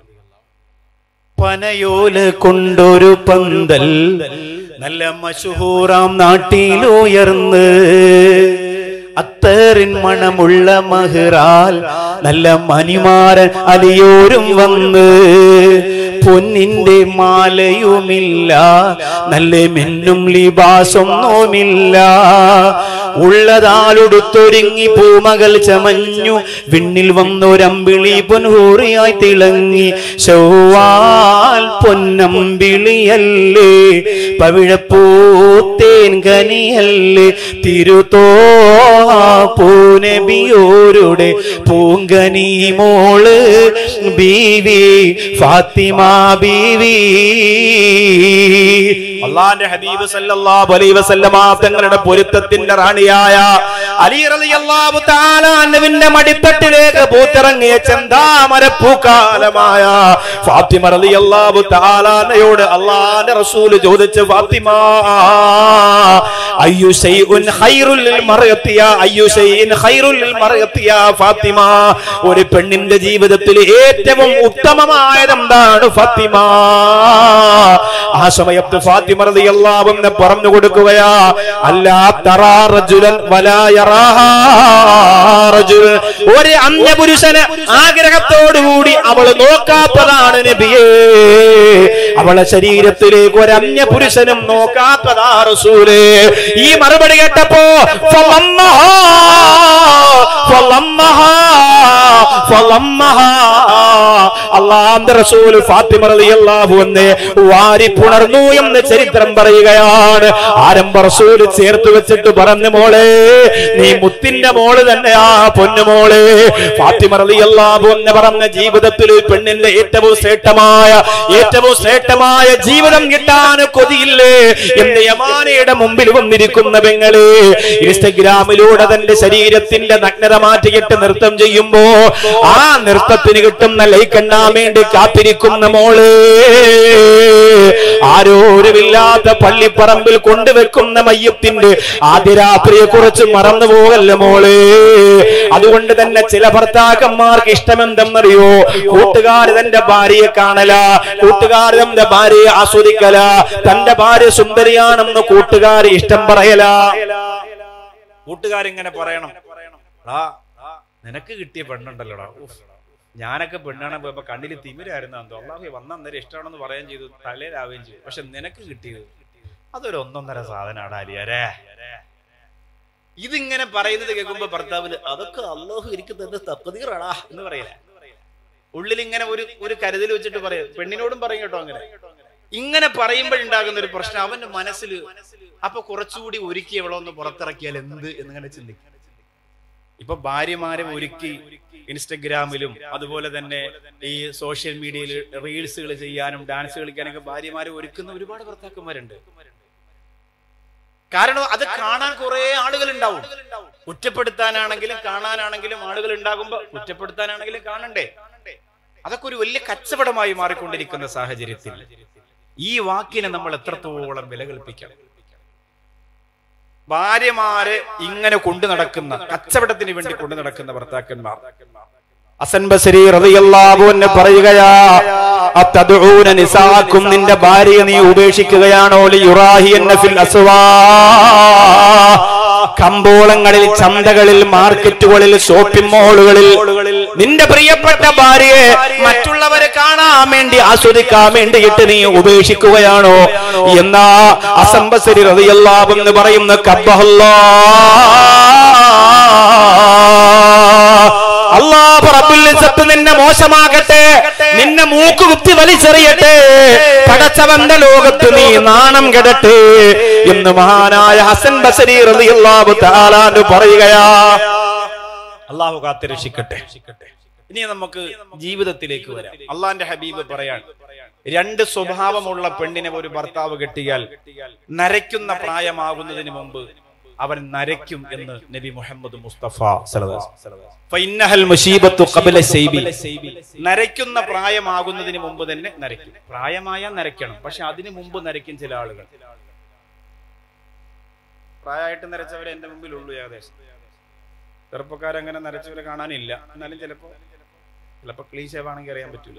പനയോല കൊണ്ടൊരു പന്തൽ നല്ല മഷഹൂറാം നാട്ടിലുയർന്ന് അത്തറിൻ മണമുള്ള മഹിറാൽ നല്ല മണിമാരൻ അലിയോരും വന്ന് പൊന്നിന്റെ മാലയുമില്ല നല്ല മെന്നും ലിബാസൊന്നുമില്ല ഉള്ളതാലുടുത്തൊരുങ്ങി പൂമകൾ ചമഞ്ഞു വിണ്ണിൽ വന്നൊരമ്പിളി പൊൻഹൂറിയായി തിളങ്ങി ചൊവ്വാൽ പൊന്നമ്പിളിയല്ലേ പവിഴപ്പൂത്തേൻ കനിയല്ലേ തിരുതോ പൂനബിയോരുടെ പൂങ്കനി മോള് ബീവി ഫാത്തിമ ബീവി അള്ളാന്റെ ഹബീബ് സല്ലല്ലാഹു അലൈഹി വസല്ലമ തങ്ങളുടെ പൊരുത്തത്തിന്റെ റാണിയായ അലി റളിയല്ലാഹു തആല അൻഹുവിന്റെ മടിത്തട്ടിലേക്ക് പൂത്തിറങ്ങിയ ചെന്താമര പൂക്കാലമായ ഫാത്തിമ റളിയല്ലാഹു തആല അൻഹയോട് അള്ളാന്റെ റസൂല് ചോദിച്ചു ഫാത്തിമ അയ്യു ശൈഉൻ ഖൈറുൽ ലിൽ മർയത്തി യാ അയ്യു ശൈഇൻ ഖൈറുൽ ലിൽ മർയത്തി യാ ഫാത്തിമ ഒരു പെണ്ണിന്റെ ജീവിതത്തിൽ ഏറ്റവും ഉത്തമമായത് എന്താണ് ഫാത്തിമ ആ സമയത്ത് ഫാത്തിമ റളിയല്ലാഹു അൻഹ പറഞ്ഞു കൊടുക്കുകയാ അല്ലാ തറാ റജുലൻ വലാ യറാഹാ റജുൽ ഒരു അന്യപുരുഷന് ആഗ്രഹത്തോടുകൂടി അവൾ നോക്കാത്തതാണ് നബിയേ അവളെ ശരീരത്തിലേക്ക് ഒരു അന്യപുരുഷനും നോക്കാത്തതാ റസൂലേ ഈ മറുപടി കേട്ടപ്പോ ഫളമ്മഹാ, ഫളമ്മഹാ, ഫളമ്മഹാ. അള്ളാന്റെ റസൂല് ഫാത്തിമ റളിയല്ലാഹു അൻഹയെ വാരി പുണർന്നു എന്ന് ചരിത്രം പറയുകയാണ് ആരംഭ റസൂല് ചേർത്ത് വെച്ചിട്ട് പറഞ്ഞു മോളെ നീ മുത്തിന്റെ മോള് തന്നെയാ പൊന്നുമോളെ ഫാത്തിമ റളിയല്ലാഹു അൻഹ പറഞ്ഞ ജീവിതത്തിൽ ഒരു പെണ്ണിന്റെ ഏറ്റവും ശ്രേഷ്ഠമായ ഏറ്റവും ശ്രേഷ്ഠമായ ജീവിതം കിട്ടാൻ കൊതിയില്ലേ എന്റെ യമാനയുടെ മുമ്പിൽ വന്നിരിക്കുന്ന പെങ്ങളെ ഇൻസ്റ്റഗ്രാമിലൂടെ തന്റെ ശരീരത്തിന്റെ നഗ്നത മാറ്റിയിട്ട് നൃത്തം ചെയ്യുമ്പോ ആ നൃത്തത്തിന് കിട്ടുന്ന ലൈക്കണ്ണാൻ വേണ്ടി കാത്തിരിക്കുന്ന മോള് ആരോരുമില്ലാത്ത പള്ളിപ്പറമ്പിൽ കൊണ്ടുവെക്കുന്ന മയ്യത്തിന്റെ ആദ്യ രാത്രിയെ കുറിച്ച് മറന്നു പോകല്ല മോള് അതുകൊണ്ട് തന്നെ ചില ഭർത്താക്കന്മാർക്ക് ഇഷ്ടമെന്തെന്നറിയോ കൂട്ടുകാർ തന്റെ ഭാര്യയെ കാണല കൂട്ടുകാർ തന്റെ ഭാര്യയെ ആസ്വദിക്കല തന്റെ ഭാര്യ സുന്ദരിയാണെന്ന് കൂട്ടുകാർ ഇഷ്ടം പറയല കൂട്ടുകാരിങ്ങനെ പറയണം "എടാ, നിനക്ക് കിട്ടിയ പെണ്ണുണ്ടല്ലോടാ ഉഫ്. ഞാനൊക്കെ പെണ്ണാണ് പോയപ്പോ കണ്ണിൽ തിമിരായിരുന്നു എന്തോ അള്ളാഹു വന്ന അന്നേരം ഇഷ്ടമാണെന്ന് പറയുകയും ചെയ്തു തലയിലാവുകയും ചെയ്തു പക്ഷെ നിനക്ക് കിട്ടിയത് അതൊരു ഒന്നൊന്നര സാധനമാണ് അലിയാരേ ഇതിങ്ങനെ പറയുന്നത് കേൾക്കുമ്പോ ഭർത്താവിന് അതൊക്കെ അള്ളാഹു എനിക്ക് തന്നെ തപ്പതീറാടാ എന്ന് പറയില്ല ഉള്ളിൽ ഇങ്ങനെ ഒരു ഒരു കരുതൽ വെച്ചിട്ട് പറയും പെണ്ണിനോടും പറയും കേട്ടോ അങ്ങനെ ഇങ്ങനെ പറയുമ്പോഴുണ്ടാകുന്ന ഒരു പ്രശ്നം അവന്റെ മനസ്സിൽ അപ്പൊ കുറച്ചുകൂടി ഒരുക്കി എവിടെ ഒന്ന് പുറത്തിറക്കിയാൽ എന്ത് എന്നിങ്ങനെ ചിന്തിക്കും ഇപ്പൊ ഭാര്യമാരെ ഒരുക്കി ഇൻസ്റ്റഗ്രാമിലും അതുപോലെ തന്നെ ഈ സോഷ്യൽ മീഡിയയിൽ റീൽസുകൾ ചെയ്യാനും ഡാൻസ് കളിക്കാനൊക്കെ ഭാര്യമാരെ ഒരുക്കുന്ന ഒരുപാട് ഭർത്താക്കന്മാരുണ്ട് കാരണം അത് കാണാൻ കുറെ ആളുകൾ ഉണ്ടാവും കുറ്റപ്പെടുത്താനാണെങ്കിലും കാണാനാണെങ്കിലും ആളുകൾ ഉണ്ടാകുമ്പോ കുറ്റപ്പെടുത്താനാണെങ്കിലും കാണണ്ടേ അതൊക്കെ ഒരു വലിയ കച്ചവടമായി മാറിക്കൊണ്ടിരിക്കുന്ന സാഹചര്യത്തിൽ ഈ വാക്കിനെ നമ്മൾ എത്രത്തോളം വില കൽപ്പിക്കണം ഭാര്യമാരെ ഇങ്ങനെ കൊണ്ടു നടക്കുന്ന കച്ചവടത്തിന് വേണ്ടി കൊണ്ടു നടക്കുന്ന ഭർത്താക്കന്മാർ ഹസൻ ബസരി റളിയല്ലാഹു അൻഹു പറയുകയാ അത്തദ്ഊന നിസാക്കും നിന്റെ ഭാര്യയെ നീ ഉപേക്ഷിക്കുകയാണോ ലിയുറാഹിയന്ന ഫിൽ അസ്വാ കമ്പോളങ്ങളിൽ ചന്തകളിൽ മാർക്കറ്റുകളിൽ ഷോപ്പിംഗ് മാളുകളിൽ നിന്റെ പ്രിയപ്പെട്ട ഭാര്യയെ മറ്റുള്ളവരെ കാണാൻ വേണ്ടി ആസ്വദിക്കാൻ വേണ്ടിയിട്ട് നീ ഉപേക്ഷിക്കുകയാണോ എന്നാ അസംബസരി റളിയല്ലാഹു എന്ന് പറയുന്ന കബ്ബഹല്ലാ അള്ളാഹു റബ്ബുൽ ഇസ്സത്ത് നിന്നെ മോശമാകട്ടെ നിന്നെ മൂക്ക് കുത്തി വലിച്ചെറിയട്ടെ പടച്ചവന്റെ ലോകത്ത് നീ നാണം കെടട്ടെ എന്ന് മഹാനായ ഹസൻ ബസരി റളിയല്ലാഹു തആലാന് പറയുകയാ അള്ളാഹു കാത്തിരക്ഷിക്കട്ടെ ഇനി നമുക്ക് ജീവിതത്തിലേക്ക് വരാം അള്ളാന്റെ ഹബീബ് പറയാൻ രണ്ട് സ്വഭാവമുള്ള പെണ്ണിനെ ഒരു ഭർത്താവ് കെട്ടിയാൽ നരയ്ക്കുന്ന പ്രായമാകുന്നതിന് മുമ്പ് അവൻ നരയ്ക്കും എന്ന് നബി മുഹമ്മദ് മുസ്തഫ സല്ലല്ലാഹു അലൈഹി വസല്ലം. ഫഇന്നഹൽ മുസീബത്തു ഖബല ശൈബി നരയ്ക്കുന്ന പ്രായമാകുന്നതിന് മുമ്പ് തന്നെ നരയ്ക്കും പ്രായമായ നരയ്ക്കണം പക്ഷെ അതിനു മുമ്പ് നരയ്ക്കും ചില ആളുകൾ പ്രായമായിട്ട് നരച്ചവരെ എന്റെ മുമ്പിലുള്ളൂ ഏകദേശം ചെറുപ്പക്കാരങ്ങനെ നരച്ചവരെ കാണാനില്ല എന്നാലും ചിലപ്പോ ചിലപ്പോ ക്ലീശേവാണെങ്കിൽ അറിയാൻ പറ്റൂല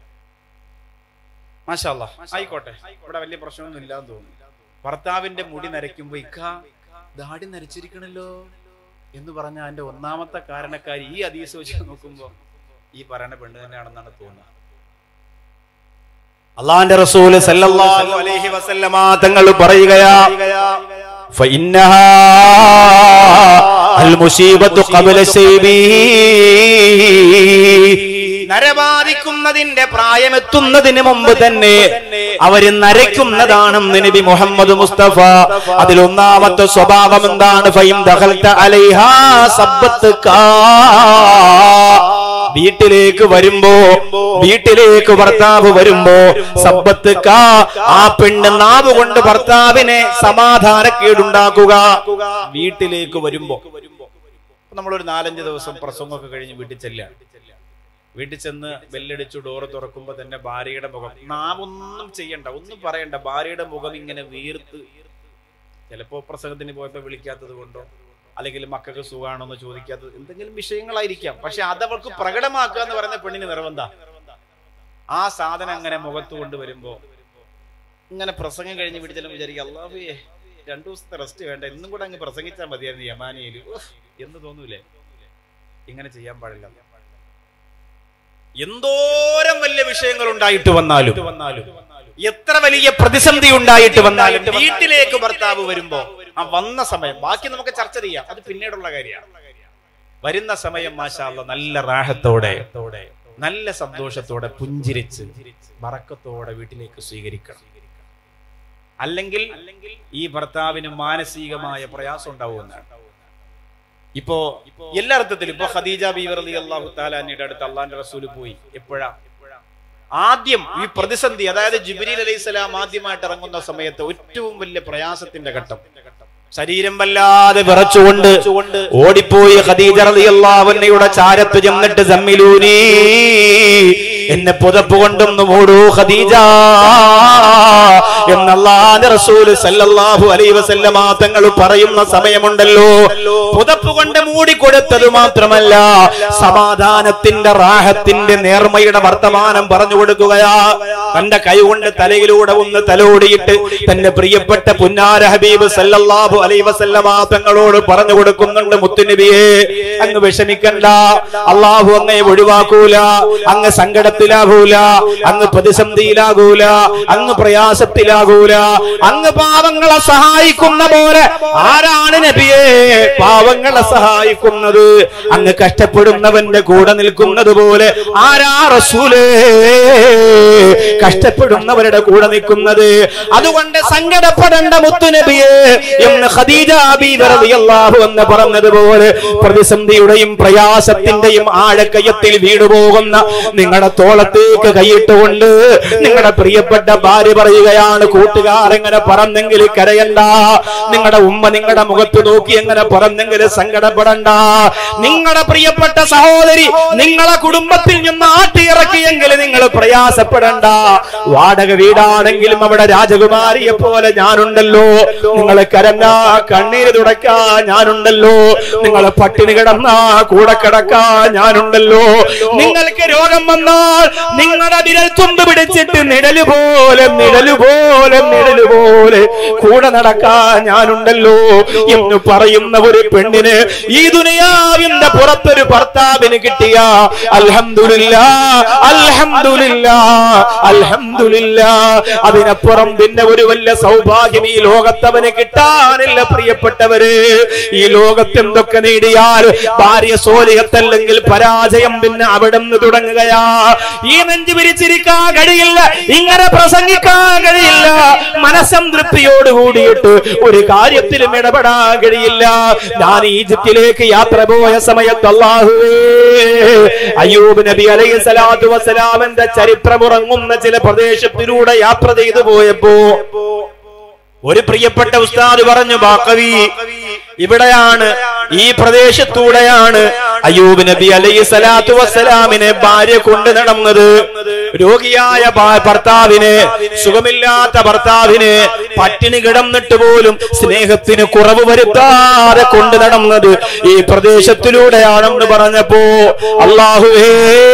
മാഷാല്ല ആയിക്കോട്ടെ ഇവിടെ വലിയ പ്രശ്നമൊന്നും ഇല്ലാന്ന് തോന്നുന്നു ഭർത്താവിന്റെ മുടി നരയ്ക്കുമ്പോ ഇക്ക ദാടി നരച്ചിരിക്കണല്ലോ എന്ന് പറഞ്ഞ അതിന്റെ ഒന്നാമത്തെ കാരണക്കാരി ഈ അതീസ് വെച്ച് നോക്കുമ്പോ ഈ പറയുന്ന പെണ്ണ് തന്നെയാണെന്നാണ് തോന്നുന്നത് അള്ളാന്റെ റസൂല് സല്ലല്ലാഹു അലൈഹി വസല്ലമ തങ്ങൾ പറയുകയാ ഫഇന്നഹാ അൽ മുസീബത്തു ഖബല ശൈബി നരബാധിക്കുന്നതിന്റെ പ്രായമെത്തുന്നതിന് മുമ്പ് തന്നെ അവര് നരയ്ക്കുന്നതാണെന്ന് നബി മുഹമ്മദ് മുസ്തഫ അതിലൊന്നാമത്തെ സ്വഭാവം എന്താണ് ഫൈം ദഖൽത അലൈഹാ സബ്ബത്തുകാ വീട്ടിലേക്ക് വരുമ്പോ വീട്ടിലേക്ക് ഭർത്താവ് വരുമ്പോ സമ്പത്ത് കാ ആ പെണ്ണ് നാവ് കൊണ്ട് ഭർത്താവിനെ സമാധാനക്കേടുണ്ടാക്കുക വീട്ടിലേക്ക് വരുമ്പോ ഇപ്പൊ നമ്മളൊരു നാലഞ്ച് ദിവസം പ്രസംഗമൊക്കെ കഴിഞ്ഞ് വീട്ടിൽ ചെല്ലാണ് വീട്ടിൽ ചെന്ന് ബെല്ലടിച്ചു ഡോറ് തുറക്കുമ്പോ തന്നെ ഭാര്യയുടെ മുഖം നാമൊന്നും ചെയ്യണ്ട ഒന്നും പറയണ്ട ഭാര്യയുടെ മുഖം ഇങ്ങനെ വീർത്ത് ചിലപ്പോ പ്രസംഗത്തിന് പോയപ്പോ വിളിക്കാത്തത് കൊണ്ടോ അല്ലെങ്കിൽ മക്കൾക്ക് സുഖാണോ എന്ന് ചോദിക്കാത്തത് എന്തെങ്കിലും വിഷയങ്ങളായിരിക്കാം പക്ഷെ അതവൾക്ക് പ്രകടമാക്കുക എന്ന് പറയുന്ന പെണ്ണിന് നിർബന്ധ ആ സാധനം അങ്ങനെ മുഖത്ത് കൊണ്ടുവരുമ്പോ ഇങ്ങനെ പ്രസംഗം കഴിഞ്ഞ് വീട്ടിൽ ചെല്ലുമ്പോൾ വിചാരിക്കും അള്ളാഹുയേ രണ്ടു ദിവസത്തെ റെസ്റ്റ് വേണ്ട ഇന്നും കൂടെ അങ്ങ് പ്രസംഗിച്ചാൽ മതിയായിരുന്നു യമാനിയിൽ എന്ന് തോന്നൂലേ ഇങ്ങനെ ചെയ്യാൻ പാടില്ല എന്തോരം വലിയ വിഷയങ്ങൾ ഉണ്ടായിട്ട് വന്നാലും വന്നാലും എത്ര വലിയ പ്രതിസന്ധി ഉണ്ടായിട്ട് വന്നാലും വീട്ടിലേക്ക് ഭർത്താവ് വരുമ്പോ ആ വന്ന സമയം ബാക്കി നമുക്ക് ചർച്ച ചെയ്യാം അത് പിന്നീടുള്ള കാര്യമാണ് വരുന്ന സമയം മാഷാല്ല നല്ല റാഹത്തോടെ നല്ല സന്തോഷത്തോടെ പുഞ്ചിരിച്ച് മറക്കത്തോടെ വീട്ടിലേക്ക് സ്വീകരിക്കണം അല്ലെങ്കിൽ ഈ ഭർത്താവിന് മാനസികമായ പ്രയാസം ഉണ്ടാവുമെന്നാണ് ഇപ്പോ എല്ലാ അർത്ഥത്തിലും ഇപ്പൊ ഖദീജ ബീവർ അലി അള്ളാഹു താലാനിയുടെ അടുത്ത് അള്ളാന്റെ റസൂല് പോയി എപ്പോഴാ ആദ്യം ഈ പ്രതിസന്ധി അതായത് ജിബിരിൽ അലൈഹി സ്വലാം ആദ്യമായിട്ട് ഇറങ്ങുന്ന സമയത്ത് ഏറ്റവും വലിയ പ്രയാസത്തിന്റെ ഘട്ടം ശരീരം വല്ലാതെ വിറച്ചുകൊണ്ട് ഓടിപ്പോയി ഖദീജ റളിയല്ലാഹുവിന്റെ ചാരത്ത് ചെന്നിട്ട് സമ്മിലൂനി എന്നെ പുതപ്പ് കൊണ്ടൊന്ന് മൂടൂ ഖദീജ എന്നല്ലാന്റെ റസൂല് സല്ലല്ലാഹു അലൈഹി വസല്ലമ തങ്ങൾ പറയുന്ന സമയമുണ്ടല്ലോ പുതപ്പ് കൊണ്ട് മൂടിക്കൊടുത്തത് മാത്രമല്ല സമാധാനത്തിന്റെ റാഹത്തിന്റെ നേർമയുടെ വർത്തമാനം പറഞ്ഞു കൊടുക്കുകയാ തന്റെ കൈ കൊണ്ട് തലയിലൂടെ ഒന്ന് തലോടിയിട്ട് തന്റെ പ്രിയപ്പെട്ട പുന്നാര ഹബീബ് സല്ലല്ലാഹു അലൈഹി വസല്ലമ തങ്ങളോട് പറഞ്ഞു കൊടുക്കുന്നുണ്ട് മുത്തുനബിയെ അങ്ങ് വിഷമിക്കണ്ട അള്ളാഹു അങ്ങയെ ഒഴിവാക്കൂല അങ്ങ് സങ്കടത്തിലാകൂല അങ്ങ് പ്രതിസന്ധിയിലാകൂല അങ്ങ് പ്രയാസത്തിലാകൂല അങ്ങ് പാവങ്ങളെ സഹായിക്കുന്ന പോലെ ആരാണ് നബിയെ പാവങ്ങളെ സഹായിക്കുന്നത് അങ്ങ് കഷ്ടപ്പെടുന്നവന്റെ കൂടെ നിൽക്കുന്നത് പോലെ ആരാ റസൂലേ കഷ്ടപ്പെടുന്നവരുടെ കൂടെ നിൽക്കുന്നത് അതുകൊണ്ട് സങ്കടപ്പെടേണ്ട മുത്തുനബിയെ എന്ന് ഖദീജ ബീവി റളിയല്ലാഹു എന്ന് പറഞ്ഞതുപോലെ പ്രതിസന്ധിയുടെയും പ്രയാസത്തിന്റെയും ആഴക്കയത്തിൽ വീണുപോകുന്ന നിങ്ങളുടെ തോളത്തേക്ക് കൈയിട്ടുകൊണ്ട് നിങ്ങളുടെ പ്രിയപ്പെട്ട ഭാര്യ പറയുകയാണ് കൂട്ടുകാർ എങ്ങനെ പറഞ്ഞെങ്കിൽ കരയണ്ട നിങ്ങളുടെ ഉമ്മ നിങ്ങളുടെ മുഖത്ത് നോക്കി എങ്ങനെ പറഞ്ഞെങ്കിൽ സങ്കടപ്പെടണ്ട നിങ്ങളുടെ പ്രിയപ്പെട്ട സഹോദരി നിങ്ങളെ കുടുംബത്തിൽ നിന്ന് ആട്ടിയിറക്കിയെങ്കിൽ നിങ്ങൾ പ്രയാസപ്പെടണ്ട വാടക വീടാണെങ്കിലും അവിടെ രാജകുമാരിയെ പോലെ ഞാനുണ്ടല്ലോ നിങ്ങളെ കരഞ്ഞാ കണ്ണീര് തുടക്കാ ഞാനുണ്ടല്ലോ നിങ്ങളെ പട്ടിണി കിടന്നാ കൂടെ കിടക്കാ ഞാനുണ്ടല്ലോ നിങ്ങൾക്ക് രോഗം വന്നാൽ നിങ്ങളുടെ വിരൽ തുമ്പ് പിടിച്ചിട്ട് നിഴല് പോലെ നിഴല് പോലെ നിഴല് പോലെ കൂടെ നടക്കാ ഞാനുണ്ടല്ലോ എന്ന് പറയുന്ന ഒരു പെണ്ണിന് ഈ ദുനിയാവിന്റെ പുറത്തൊരു ഭർത്താവിന് കിട്ടിയ അൽഹംദുലില്ല അൽഹംദുലില്ല അൽഹംദുലില്ല അതിനപ്പുറം പിന്നെ ഒരു വലിയ സൗഭാഗ്യം ഈ ലോകത്തവന് കിട്ടാനില്ല പ്രിയപ്പെട്ടവര് ഈ ലോകത്ത് എന്തൊക്കെ നേടിയാൽ ഭാര്യ സോലിഹത്തല്ലെങ്കിൽ പരാജയം പിന്നെ അവിടെ നിന്ന് തുടങ്ങുകയാ ഈ നെഞ്ചു വിരിച്ചിരിക്കാൻ കഴിയില്ല ഇങ്ങനെ പ്രസംഗിക്കാൻ കഴിയില്ല മനസ്സംതൃപ്തിയോട് കൂടിയിട്ട് ഒരു കാര്യത്തിലും ഇടപെടാൻ കഴിയില്ല ഞാൻ ഈജിപ്തിലേക്ക് യാത്ര പോയ സമയത്ത് അള്ളാഹുവേ അയ്യൂബ് നബി അലൈഹി സ്വലാത്തു വസ്സലാമിന്റെ ചരിത്രമുറങ്ങുന്ന ചില പ്രദേശത്തിലൂടെ യാത്ര ചെയ്തു പോയപ്പോ ഒരു പ്രിയപ്പെട്ട ഉസ്താദ് പറഞ്ഞു ബാക്കവി ഇവിടെയാണ് ഈ പ്രദേശത്തൂടെയാണ് അയ്യൂബ് നബി അലൈഹി സ്വലാത്തു വസ്സലാമിനെ ഭാര്യ കൊണ്ട് നടന്നത് രോഗിയായ ഭാ- ഭർത്താവിന് സുഖമില്ലാത്ത ഭർത്താവിന് പട്ടിണി കിടന്നിട്ട് പോലും സ്നേഹത്തിന് കുറവ് വരുത്താതെ കൊണ്ട് നടന്നത് ഈ പ്രദേശത്തിലൂടെയാണെന്ന് പറഞ്ഞപ്പോ അള്ളാഹുവേ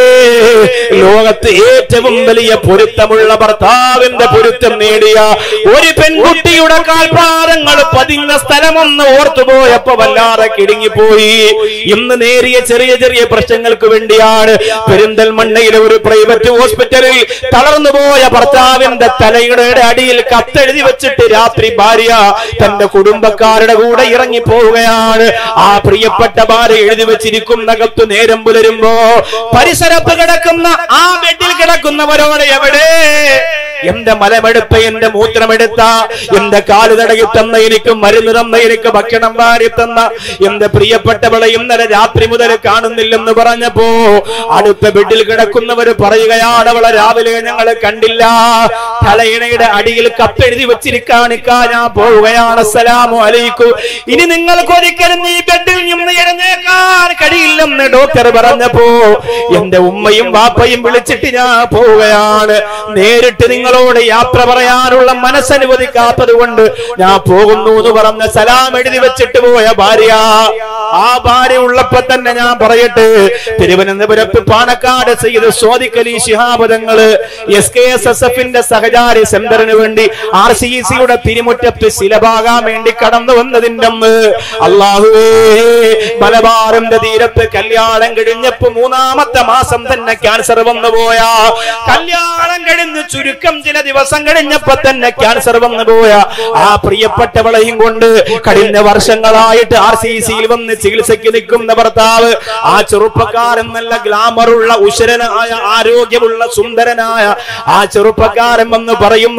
ലോകത്ത് ഏറ്റവും വലിയ പൊരുത്തമുള്ള ഭർത്താവിന്റെ പൊരുത്തം നേടിയ ഒരു പെൺകുട്ടിയുടെ കാൽപാദങ്ങൾ പതിഞ്ഞ സ്ഥലമൊന്ന് ഓർത്തുപോയപ്പോ വല്ലാതെ കിടുങ്ങിപ്പോയി ഇന്ന് നേരിയ ചെറിയ ചെറിയ പ്രശ്നങ്ങൾക്ക് വേണ്ടിയാണ് പെരിന്തൽമണ്ണയിലെ ഒരു പ്രൈവറ്റ് ഹോസ്പിറ്റലിൽ തളർന്നു പോയ ഭർത്താവിന്റെ തലയുടെ അടിയിൽ കത്തെഴുതി വെച്ചിട്ട് രാത്രി ഭാര്യ തന്റെ കുടുംബക്കാരുടെ കൂടെ ഇറങ്ങി പോവുകയാണ് ആ പ്രിയപ്പെട്ട ഭാര്യ എഴുതി വെച്ചിരിക്കുന്ന കത്ത് നേരം പുലരുമ്പോ പരിസരത്ത് കിടക്കുന്ന ആ ബെഡിൽ കിടക്കുന്നവരോട് എവിടെ എന്റെ മലമെടുപ്പ് എന്റെ മൂത്രമെടുത്ത എന്റെ കാല് തടകി തന്ന എനിക്ക് മരുന്ന് തന്ന എനിക്ക് ഭക്ഷണം വാരി തന്ന എന്റെ പ്രിയപ്പെട്ടവളെ ഇന്നലെ രാത്രി മുതൽ കാണുന്നില്ലെന്ന് പറഞ്ഞപ്പോ അടുത്ത ബെഡിൽ കിടക്കുന്നവര് പറയുകയാണ് അവളെ രാവിലെ ഞങ്ങൾ കണ്ടില്ല തലയിണയുടെ അടിയിൽ കത്തെഴുതി വെച്ചിരിക്കാണിക്കാ ഞാൻ പോവുകയാണ് അസ്സലാമു അലൈക്കും ഇനി നിങ്ങൾക്ക് ഒരിക്കലും ഈ ബെഡിൽ നിന്ന് എഴുന്നേക്കാൻ കഴിയില്ലെന്ന് ഡോക്ടർ പറഞ്ഞപ്പോ എന്റെ ഉമ്മയും വാപ്പയും വിളിച്ചിട്ട് ഞാൻ പോവുകയാണ് നേരിട്ട് നിങ്ങളോട് യാത്ര പറയാനുള്ള മനസ്സനുവദിക്കാത്തത് കൊണ്ട് ഞാൻ പോകുന്നു എന്ന് പറഞ്ഞ സലാം എഴുതി വെച്ചിട്ട് പോയ ഭാര്യ ആ ഭാര്യ ഉള്ളപ്പോ തന്നെ ഞാൻ പറയട്ടെ തിരുവനന്തപുരത്ത് പാണക്കാട് ചെയ്ത് Sadiqali Shihab Thangal S K S S എഫിന്റെ സഹചാരി സെന്ററിന് വേണ്ടി ആർ സി സിയുടെ തിരുമുറ്റത്ത് ശിലഭാകാൻ വേണ്ടി കടന്നു വന്നതിന്റെ അമ്മ് അള്ളാഹുവേ മലബാറിന്റെ തീരത്ത് കല്യാണം കഴിഞ്ഞപ്പോ മൂന്നാമത്തെ മാസം തന്നെ ക്യാൻസർ വന്നു പോയ കല്യാണം കഴിഞ്ഞ് ചുരുക്കം ചില ദിവസം കഴിഞ്ഞപ്പോ തന്നെ ക്യാൻസർ വന്നു പോയ ആ പ്രിയപ്പെട്ടവളെയും കൊണ്ട് കഴിഞ്ഞ വർഷങ്ങളായിട്ട് ആർ സി സിയിൽ വന്ന് ചികിത്സയ്ക്ക് നിൽക്കുന്ന ഭർത്താവ് ആ ചെറുപ്പക്കാരൻ നല്ല ഗ്ലാമറുള്ള ഉശരനായ ആരോഗ്യമുള്ള സുന്ദരനായ ആ ചെറുപ്പക്കാരൻ വന്ന് പറയുന്നു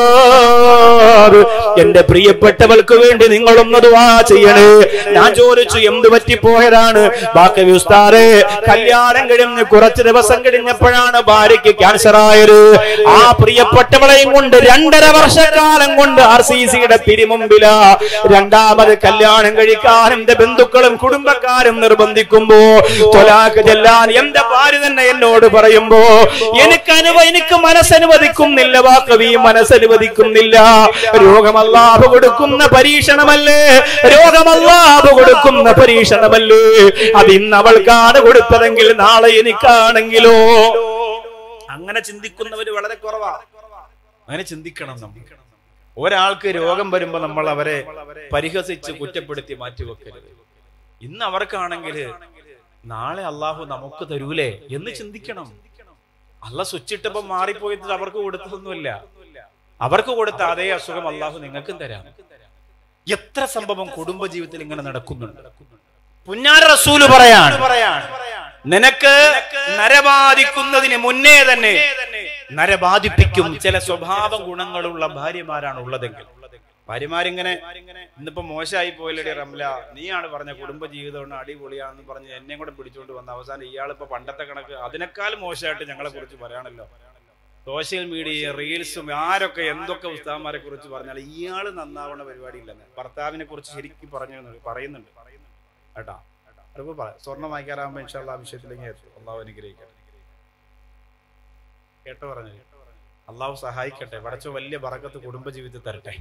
ഉസ്താദ് എന്റെ പ്രിയപ്പെട്ടവൾക്ക് വേണ്ടി നിങ്ങളൊന്ന് ദുആ ചെയ്യണേ ഞാൻ ചോദിച്ചു എന്ത് പറ്റിപ്പോയതാണ് ബാക്കി ഉസ്താദേ കല്യാണം കഴിഞ്ഞ് കുറച്ച് ദിവസം കഴിഞ്ഞപ്പോഴാണ് ഭാര്യയ്ക്ക് ക്യാൻസർ ആയത് ആ പ്രിയ പ്രിയപ്പെട്ടവളെയും കൊണ്ട് രണ്ടര വർഷക്കാലം കൊണ്ട് ആർ സി സിയുടെ തിരുമുമ്പിലാ രണ്ടാമത് കല്യാണം കഴിക്കാൻ എന്റെ ബന്ധുക്കളും കുടുംബക്കാരും നിർബന്ധിക്കുമ്പോ തൊലാക്ക് ചെല്ലാൻ എന്റെ ഭാര്യ തന്നെ എന്നോട് പറയുമ്പോ എനിക്ക് അനുവ എനിക്ക് മനസ്സനുവദിക്കുന്നില്ല വാക്കവി മനസ്സനുവദിക്കുന്നില്ല രോഗമല്ലാഹ് കൊടുക്കുന്ന പരീക്ഷണമല്ലേ രോഗമല്ലാഹ് കൊടുക്കുന്ന പരീക്ഷണമല്ലേ അത് ഇന്ന് അവൾക്കാണ് കൊടുത്തതെങ്കിൽ നാളെ എനിക്കാണെങ്കിലോ അങ്ങനെ ചിന്തിക്കുന്നവര് വളരെ കുറവാ അങ്ങനെ ചിന്തിക്കണം നമ്മൾ ഒരാൾക്ക് രോഗം വരുമ്പോ നമ്മൾ അവരെ പരിഹസിച്ച് കുറ്റപ്പെടുത്തി മാറ്റിവെക്കരുത് ഇന്ന് അവർക്കാണെങ്കിൽ നാളെ അള്ളാഹു നമുക്ക് തരൂലേ എന്ന് ചിന്തിക്കണം അല്ല സ്വിച്ചിട്ടപ്പോ മാറിപ്പോയിട്ട് അവർക്ക് കൊടുത്തതൊന്നുമില്ല അവർക്ക് കൊടുത്ത അതേ അസുഖം അള്ളാഹു നിങ്ങൾക്കും തരാം എത്ര സംഭവം കുടുംബ ജീവിതത്തിൽ ഇങ്ങനെ നടക്കുന്നുണ്ട് പുന്നാര റസൂല് പറയാണ് നിനക്ക് നരബാധിക്കുന്നതിന് മുന്നേ തന്നെ നരബാധിപ്പിക്കും ചില സ്വഭാവ ഗുണങ്ങളുള്ള ഭാര്യമാരാണ് ഉള്ളതെങ്കിൽ ഭാര്യമാരിങ്ങനെ ഇന്നിപ്പോ മോശമായി പോയില്ലടി റംല നീയാണ് പറഞ്ഞ കുടുംബ ജീവിതം അടിപൊളിയാണെന്ന് പറഞ്ഞ് എന്നെ കൂടെ പിടിച്ചുകൊണ്ട് വന്ന അവസാനം ഇയാളിപ്പോ പണ്ടത്തെ കണക്ക് അതിനേക്കാൾ മോശമായിട്ട് ഞങ്ങളെ കുറിച്ച് പറയാണല്ലോ സോഷ്യൽ മീഡിയ റീൽസും ആരൊക്കെ എന്തൊക്കെ ഉസ്താവന്മാരെ കുറിച്ച് പറഞ്ഞാൽ ഇയാൾ നന്നാവണ പരിപാടി ഇല്ലെന്ന് ഭർത്താവിനെ കുറിച്ച് ശരിക്കും പറഞ്ഞു പറയുന്നുണ്ട് കേട്ടാ അതിപ്പോ പറയാം സ്വർണ്ണം വാങ്ങിക്കാറാകുമ്പോ ഇൻഷാല്ല ആ വിഷയത്തിലേക്ക് എത്തും അള്ളാഹു അനുഗ്രഹിക്കട്ടെ കേട്ടോ പറഞ്ഞു അള്ളാഹു സഹായിക്കട്ടെ വടച്ച വലിയ ബറക്കത്ത് കുടുംബ ജീവിതത്തിൽ തരട്ടെ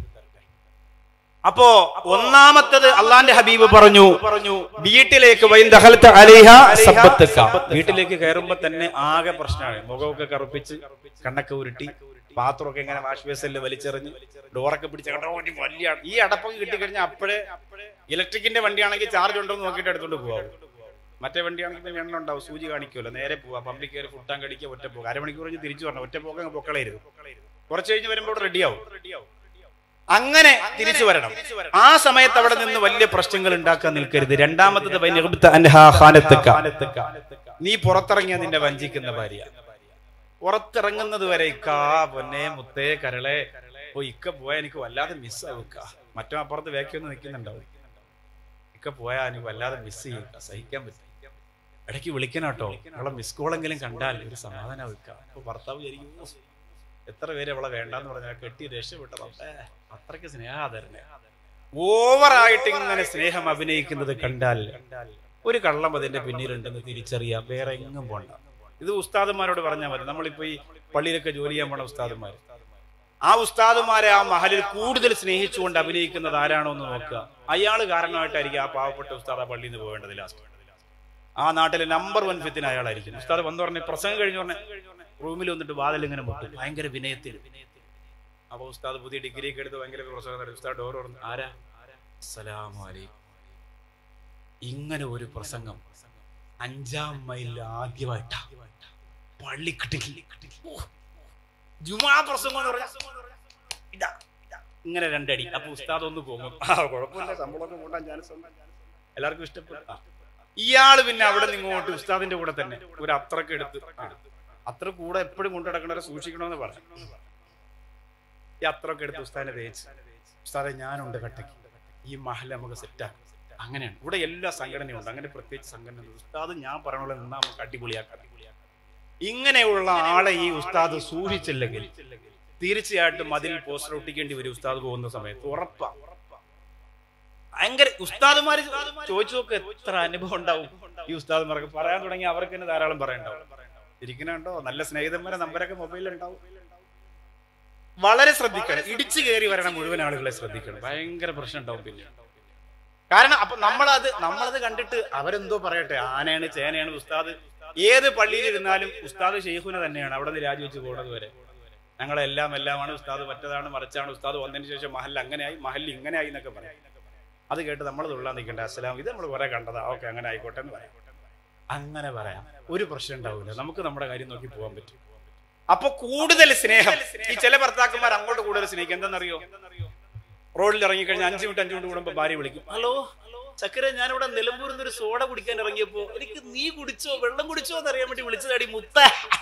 അപ്പോ ഒന്നാമത്തത് അള്ളാന്റെ ഹബീബ് പറഞ്ഞു പറഞ്ഞു വീട്ടിലേക്ക് വൈൻ ദഖൽത അലൈഹ സബ്ബത്തുക. വീട്ടിലേക്ക് കയറുമ്പോ തന്നെ ആകെ പ്രശ്നമാണ് മുഖമൊക്കെ കറുപ്പിച്ച് കണ്ണൊക്കെ ഉരുട്ടി പാത്രമൊക്കെ ഇങ്ങനെ വാഷ് ബേസിൽ വലിച്ചെറിഞ്ഞ് ഡോറൊക്കെ പിടിച്ച് കണ്ടോ ഒരു വലിയ ഈ അടപ്പൊക്കെ കിട്ടിക്കഴിഞ്ഞാൽ അപ്പോഴേ ഇലക്ട്രിക്കിന്റെ വണ്ടിയാണെങ്കിൽ ചാർജ് ഉണ്ടോ എന്ന് നോക്കിയിട്ട് എടുത്തോണ്ട് പോവാം മറ്റേ വണ്ടിയാണെങ്കിൽ പിന്നെ എണ്ണ ഉണ്ടാവും സൂചി കാണിക്കുമല്ലോ നേരെ പോവാ പമ്പിൽ കയറി ഫുട്ടാൻ കടിക്കുക ഒറ്റ പോകുക അരമണിക്കൂർ കഴിഞ്ഞ് തിരിച്ചു വരണം ഒറ്റ പോക്ക് അങ്ങ് പൊക്കളയരുത് കുറച്ച് കഴിഞ്ഞ് വരുമ്പോൾ റെഡിയാവും അങ്ങനെ തിരിച്ചു വരണം ആ സമയത്ത് അവിടെ നിന്ന് വലിയ പ്രശ്നങ്ങൾ ഉണ്ടാക്കാൻ നിൽക്കരുത് രണ്ടാമത്തത് വൈ നിഗ്ബ്ത അൻഹാ ഖാനത്തുക. നീ പുറത്തിറങ്ങിയ നിന്നെ വഞ്ചിക്കുന്ന ഭാര്യ പുറത്തിറങ്ങുന്നത് വരെ ഇക്കാ പൊന്നെ മുത്തേ കരളെ ഓ ഇക്ക പോയാ എനിക്ക് വല്ലാതെ മിസ്സാവുക മറ്റോ അപ്പുറത്ത് വേക്കൊന്ന് നിൽക്കുന്നുണ്ടാവും ഇക്ക പോയാ എനിക്ക് വല്ലാതെ മിസ് ചെയ്യും സഹിക്കാൻ പറ്റും ഇടയ്ക്ക് വിളിക്കണം കേട്ടോ അവളെ മിസ് കോളെങ്കിലും കണ്ടാൽ ഒരു സമാധാനം വെക്കുക അപ്പൊ ഭർത്താവ് വിചാരിക്കും "ഓ, എത്ര പേര് അവളെ വേണ്ടാന്ന് പറഞ്ഞാൽ കെട്ടി രക്ഷപ്പെട്ടതാ അത്രയ്ക്ക് സ്നേഹാദരനെ ഓവറായിട്ട് ഇങ്ങനെ സ്നേഹം അഭിനയിക്കുന്നത് കണ്ടാൽ ഒരു കള്ളം അതിന്റെ പിന്നിലുണ്ടെന്ന് തിരിച്ചറിയാം വേറെ എങ്ങും പോണ്ട ഇത് ഉസ്താദന്മാരോട് പറഞ്ഞാൽ മതി നമ്മളിപ്പോ ഈ പള്ളിയിലൊക്കെ ജോലി ചെയ്യാൻ പോണ ഉസ്താദന്മാർ ആ ഉസ്താദുമാരെ ആ മഹലിൽ കൂടുതൽ സ്നേഹിച്ചുകൊണ്ട് അഭിനയിക്കുന്നത് ആരാണോ എന്ന് നോക്കുക അയാൾ കാരണമായിട്ടായിരിക്കും ആ പാവപ്പെട്ട ഉസ്താദ് ആ പള്ളിയിൽ നിന്ന് പോകേണ്ടത് ലാസ്റ്റ് ആ നാട്ടിലെ നമ്പർ വൺ ഫിത്തിന് അയാളായിരിക്കും ഉസ്താദ് വന്നു പറഞ്ഞ പ്രസംഗം കഴിഞ്ഞു പറഞ്ഞ റൂമിൽ വന്നിട്ട് വാതിൽ ഇങ്ങനെ മുട്ടും ഭയങ്കര വിനയത്തിൽ അപ്പൊ ഉസ്താദ് പുതിയ ഡിഗ്രി ഒക്കെ എടുത്ത് ഭയങ്കര പ്രസംഗം നടത്തി. ഉസ്താദ് ഡോർ തുറന്നു ആരാ അസ്സലാമു അലൈക്കും ഇങ്ങനെ ഒരു പ്രസംഗം അഞ്ചാം മൈലിൽ ആദ്യമായിട്ടാ പള്ളിക്കിട്ടിൽ ജുമാ പ്രസംഗം എന്ന് പറഞ്ഞാ ഇതാ ഇതാ. ഇങ്ങനെ രണ്ടടി അപ്പൊ ഉസ്താദ് ഒന്ന് പോകും ആ കുഴപ്പമില്ല ശമ്പളമൊക്കെ കൂട്ടാൻ ചാൻസ് ഉണ്ട് എല്ലാവർക്കും ഇഷ്ടപ്പെട്ടു ആ. ഇയാള് പിന്നെ അവിടെ നിന്ന് ഇങ്ങോട്ട് ഉസ്താദിന്റെ കൂടെ തന്നെ ഒരു അത്രക്ക് എടുത്ത് ആ. അത്ര കൂടെ എപ്പോഴും കൊണ്ടു നടക്കണവരെ സൂക്ഷിക്കണമെന്ന് പറഞ്ഞു ഈ അത്രയൊക്കെ എടുത്ത് ഉസ്താദിനെ തേച്ച് ഉസ്താദെ ഞാനുണ്ട് കട്ടയ്ക്ക് ഈ മഹൽ നമുക്ക് സെറ്റാക്കും അങ്ങനെയാണ് ഇവിടെ എല്ലാ സംഘടനയും ഉണ്ട് അങ്ങനെ പ്രത്യേകിച്ച് സംഘടന ഉണ്ട്. ഉസ്താദ് ഞാൻ പറയണ നിന്നാ നമുക്ക് അടിപൊളിയാക്കാം ഇങ്ങനെയുള്ള ആളെ ഈ ഉസ്താദ് സൂക്ഷിച്ചില്ലെങ്കിൽ തീർച്ചയായിട്ടും അതിൽ പോസ്റ്റർ ഒട്ടിക്കേണ്ടി വരും ഉസ്താദ് പോകുന്ന സമയത്ത് ഉറപ്പാ ഭയങ്കര ഉസ്താദുമാര് ചോദിച്ചു നോക്ക് എത്ര അനുഭവം ഉണ്ടാവും ഈ ഉസ്താദുമാർക്ക് പറയാൻ തുടങ്ങി അവർക്ക് തന്നെ ധാരാളം പറയണ്ടാവും ഇരിക്കണുണ്ടോ നല്ല സ്നേഹിതന്മാരെ നമ്പരൊക്കെ മൊബൈലിൽ ഉണ്ടാവും വളരെ ശ്രദ്ധിക്കണം ഇടിച്ചു കയറി വരണ മുഴുവൻ ആളുകളെ ശ്രദ്ധിക്കണം ഭയങ്കര പ്രശ്നം ഉണ്ടാവും പിന്നെ കാരണം അപ്പൊ നമ്മളത് നമ്മളത് കണ്ടിട്ട് അവരെന്തോ പറയട്ടെ ആനയാണ് ചേനയാണ് ഉസ്താദ് ഏത് പള്ളിയിൽ ഇരുന്നാലും ഉസ്താദ് ഷെയ്ഖുന തന്നെയാണ് അവിടെ നിന്ന് രാജിവെച്ച് പോകുന്നത് വരെ ഞങ്ങളെല്ലാം എല്ലാമാണ് ഉസ്താദ് മറ്റതാണ് മറിച്ചാണ് ഉസ്താദ് വന്നതിന് ശേഷം മഹൽ അങ്ങനെയായി മഹൽ ഇങ്ങനെയായി എന്നൊക്കെ പറയും അത് കേട്ട് നമ്മൾ തുള്ളാൻ നിൽക്കണ്ട അസ്സലാം ഇത് നമ്മൾ കുറെ കണ്ടതാ ഓക്കെ അങ്ങനെ ആയിക്കോട്ടെ എന്ന് പറയാം അങ്ങനെ പറയാം ഒരു പ്രശ്നം ഉണ്ടാവില്ല നമുക്ക് നമ്മുടെ കാര്യം നോക്കി പോകാൻ പറ്റും അപ്പൊ കൂടുതൽ സ്നേഹം ഈ ചില ഭർത്താക്കന്മാർ അങ്ങോട്ട് കൂടുതൽ സ്നേഹിക്കും എന്തെന്നറിയോ റോഡിൽ ഇറങ്ങിക്കഴിഞ്ഞാൽ അഞ്ചു മിനിറ്റ് അഞ്ചു മിനിറ്റ് കൂടുമ്പോ ഭാര്യ വിളിക്കും ഹലോ ചക്കര ഞാനിവിടെ നിലമ്പൂരിൽ നിന്ന് ഒരു സോഡ കുടിക്കാൻ ഇറങ്ങിയപ്പോ എനിക്ക് നീ കുടിച്ചോ വെള്ളം കുടിച്ചോ എന്ന് അറിയാൻ വേണ്ടി വിളിച്ചതാടി മുത്ത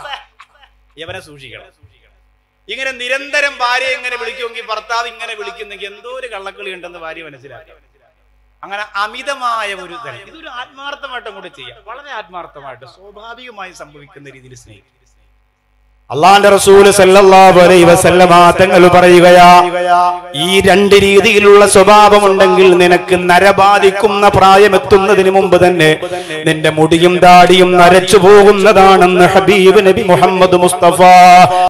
യവനെ സൂക്ഷിക്കണം ഇങ്ങനെ നിരന്തരം ഭാര്യ ഇങ്ങനെ വിളിക്കുമെങ്കിൽ ഭർത്താവ് ഇങ്ങനെ വിളിക്കുന്നെങ്കിൽ എന്തോ ഒരു കള്ളക്കളി ഉണ്ടെന്ന് ഭാര്യ മനസ്സിലാക്കാം അങ്ങനെ അമിതമായ ഒരു തരം ഇതൊരു ആത്മാർത്ഥമായിട്ട് അങ്ങോട്ട് ചെയ്യാം വളരെ ആത്മാർത്ഥമായിട്ട് സ്വാഭാവികമായി സംഭവിക്കുന്ന രീതിയിൽ സ്നേഹിക്കും അള്ളാന്റെ റസൂല് സല്ലല്ലാഹു അലൈഹി വസല്ലമ തങ്ങൾ പറയുകയാ ഈ രണ്ട് രീതിയിലുള്ള സ്വഭാവമുണ്ടെങ്കിൽ നിനക്ക് നരബാധിക്കുന്ന പ്രായമെത്തുന്നതിന് മുമ്പ് തന്നെ നിന്റെ മുടിയും താടിയും നരച്ചു പോകുന്നതാണെന്ന് ഹബീബ് നബി മുഹമ്മദ് മുസ്തഫ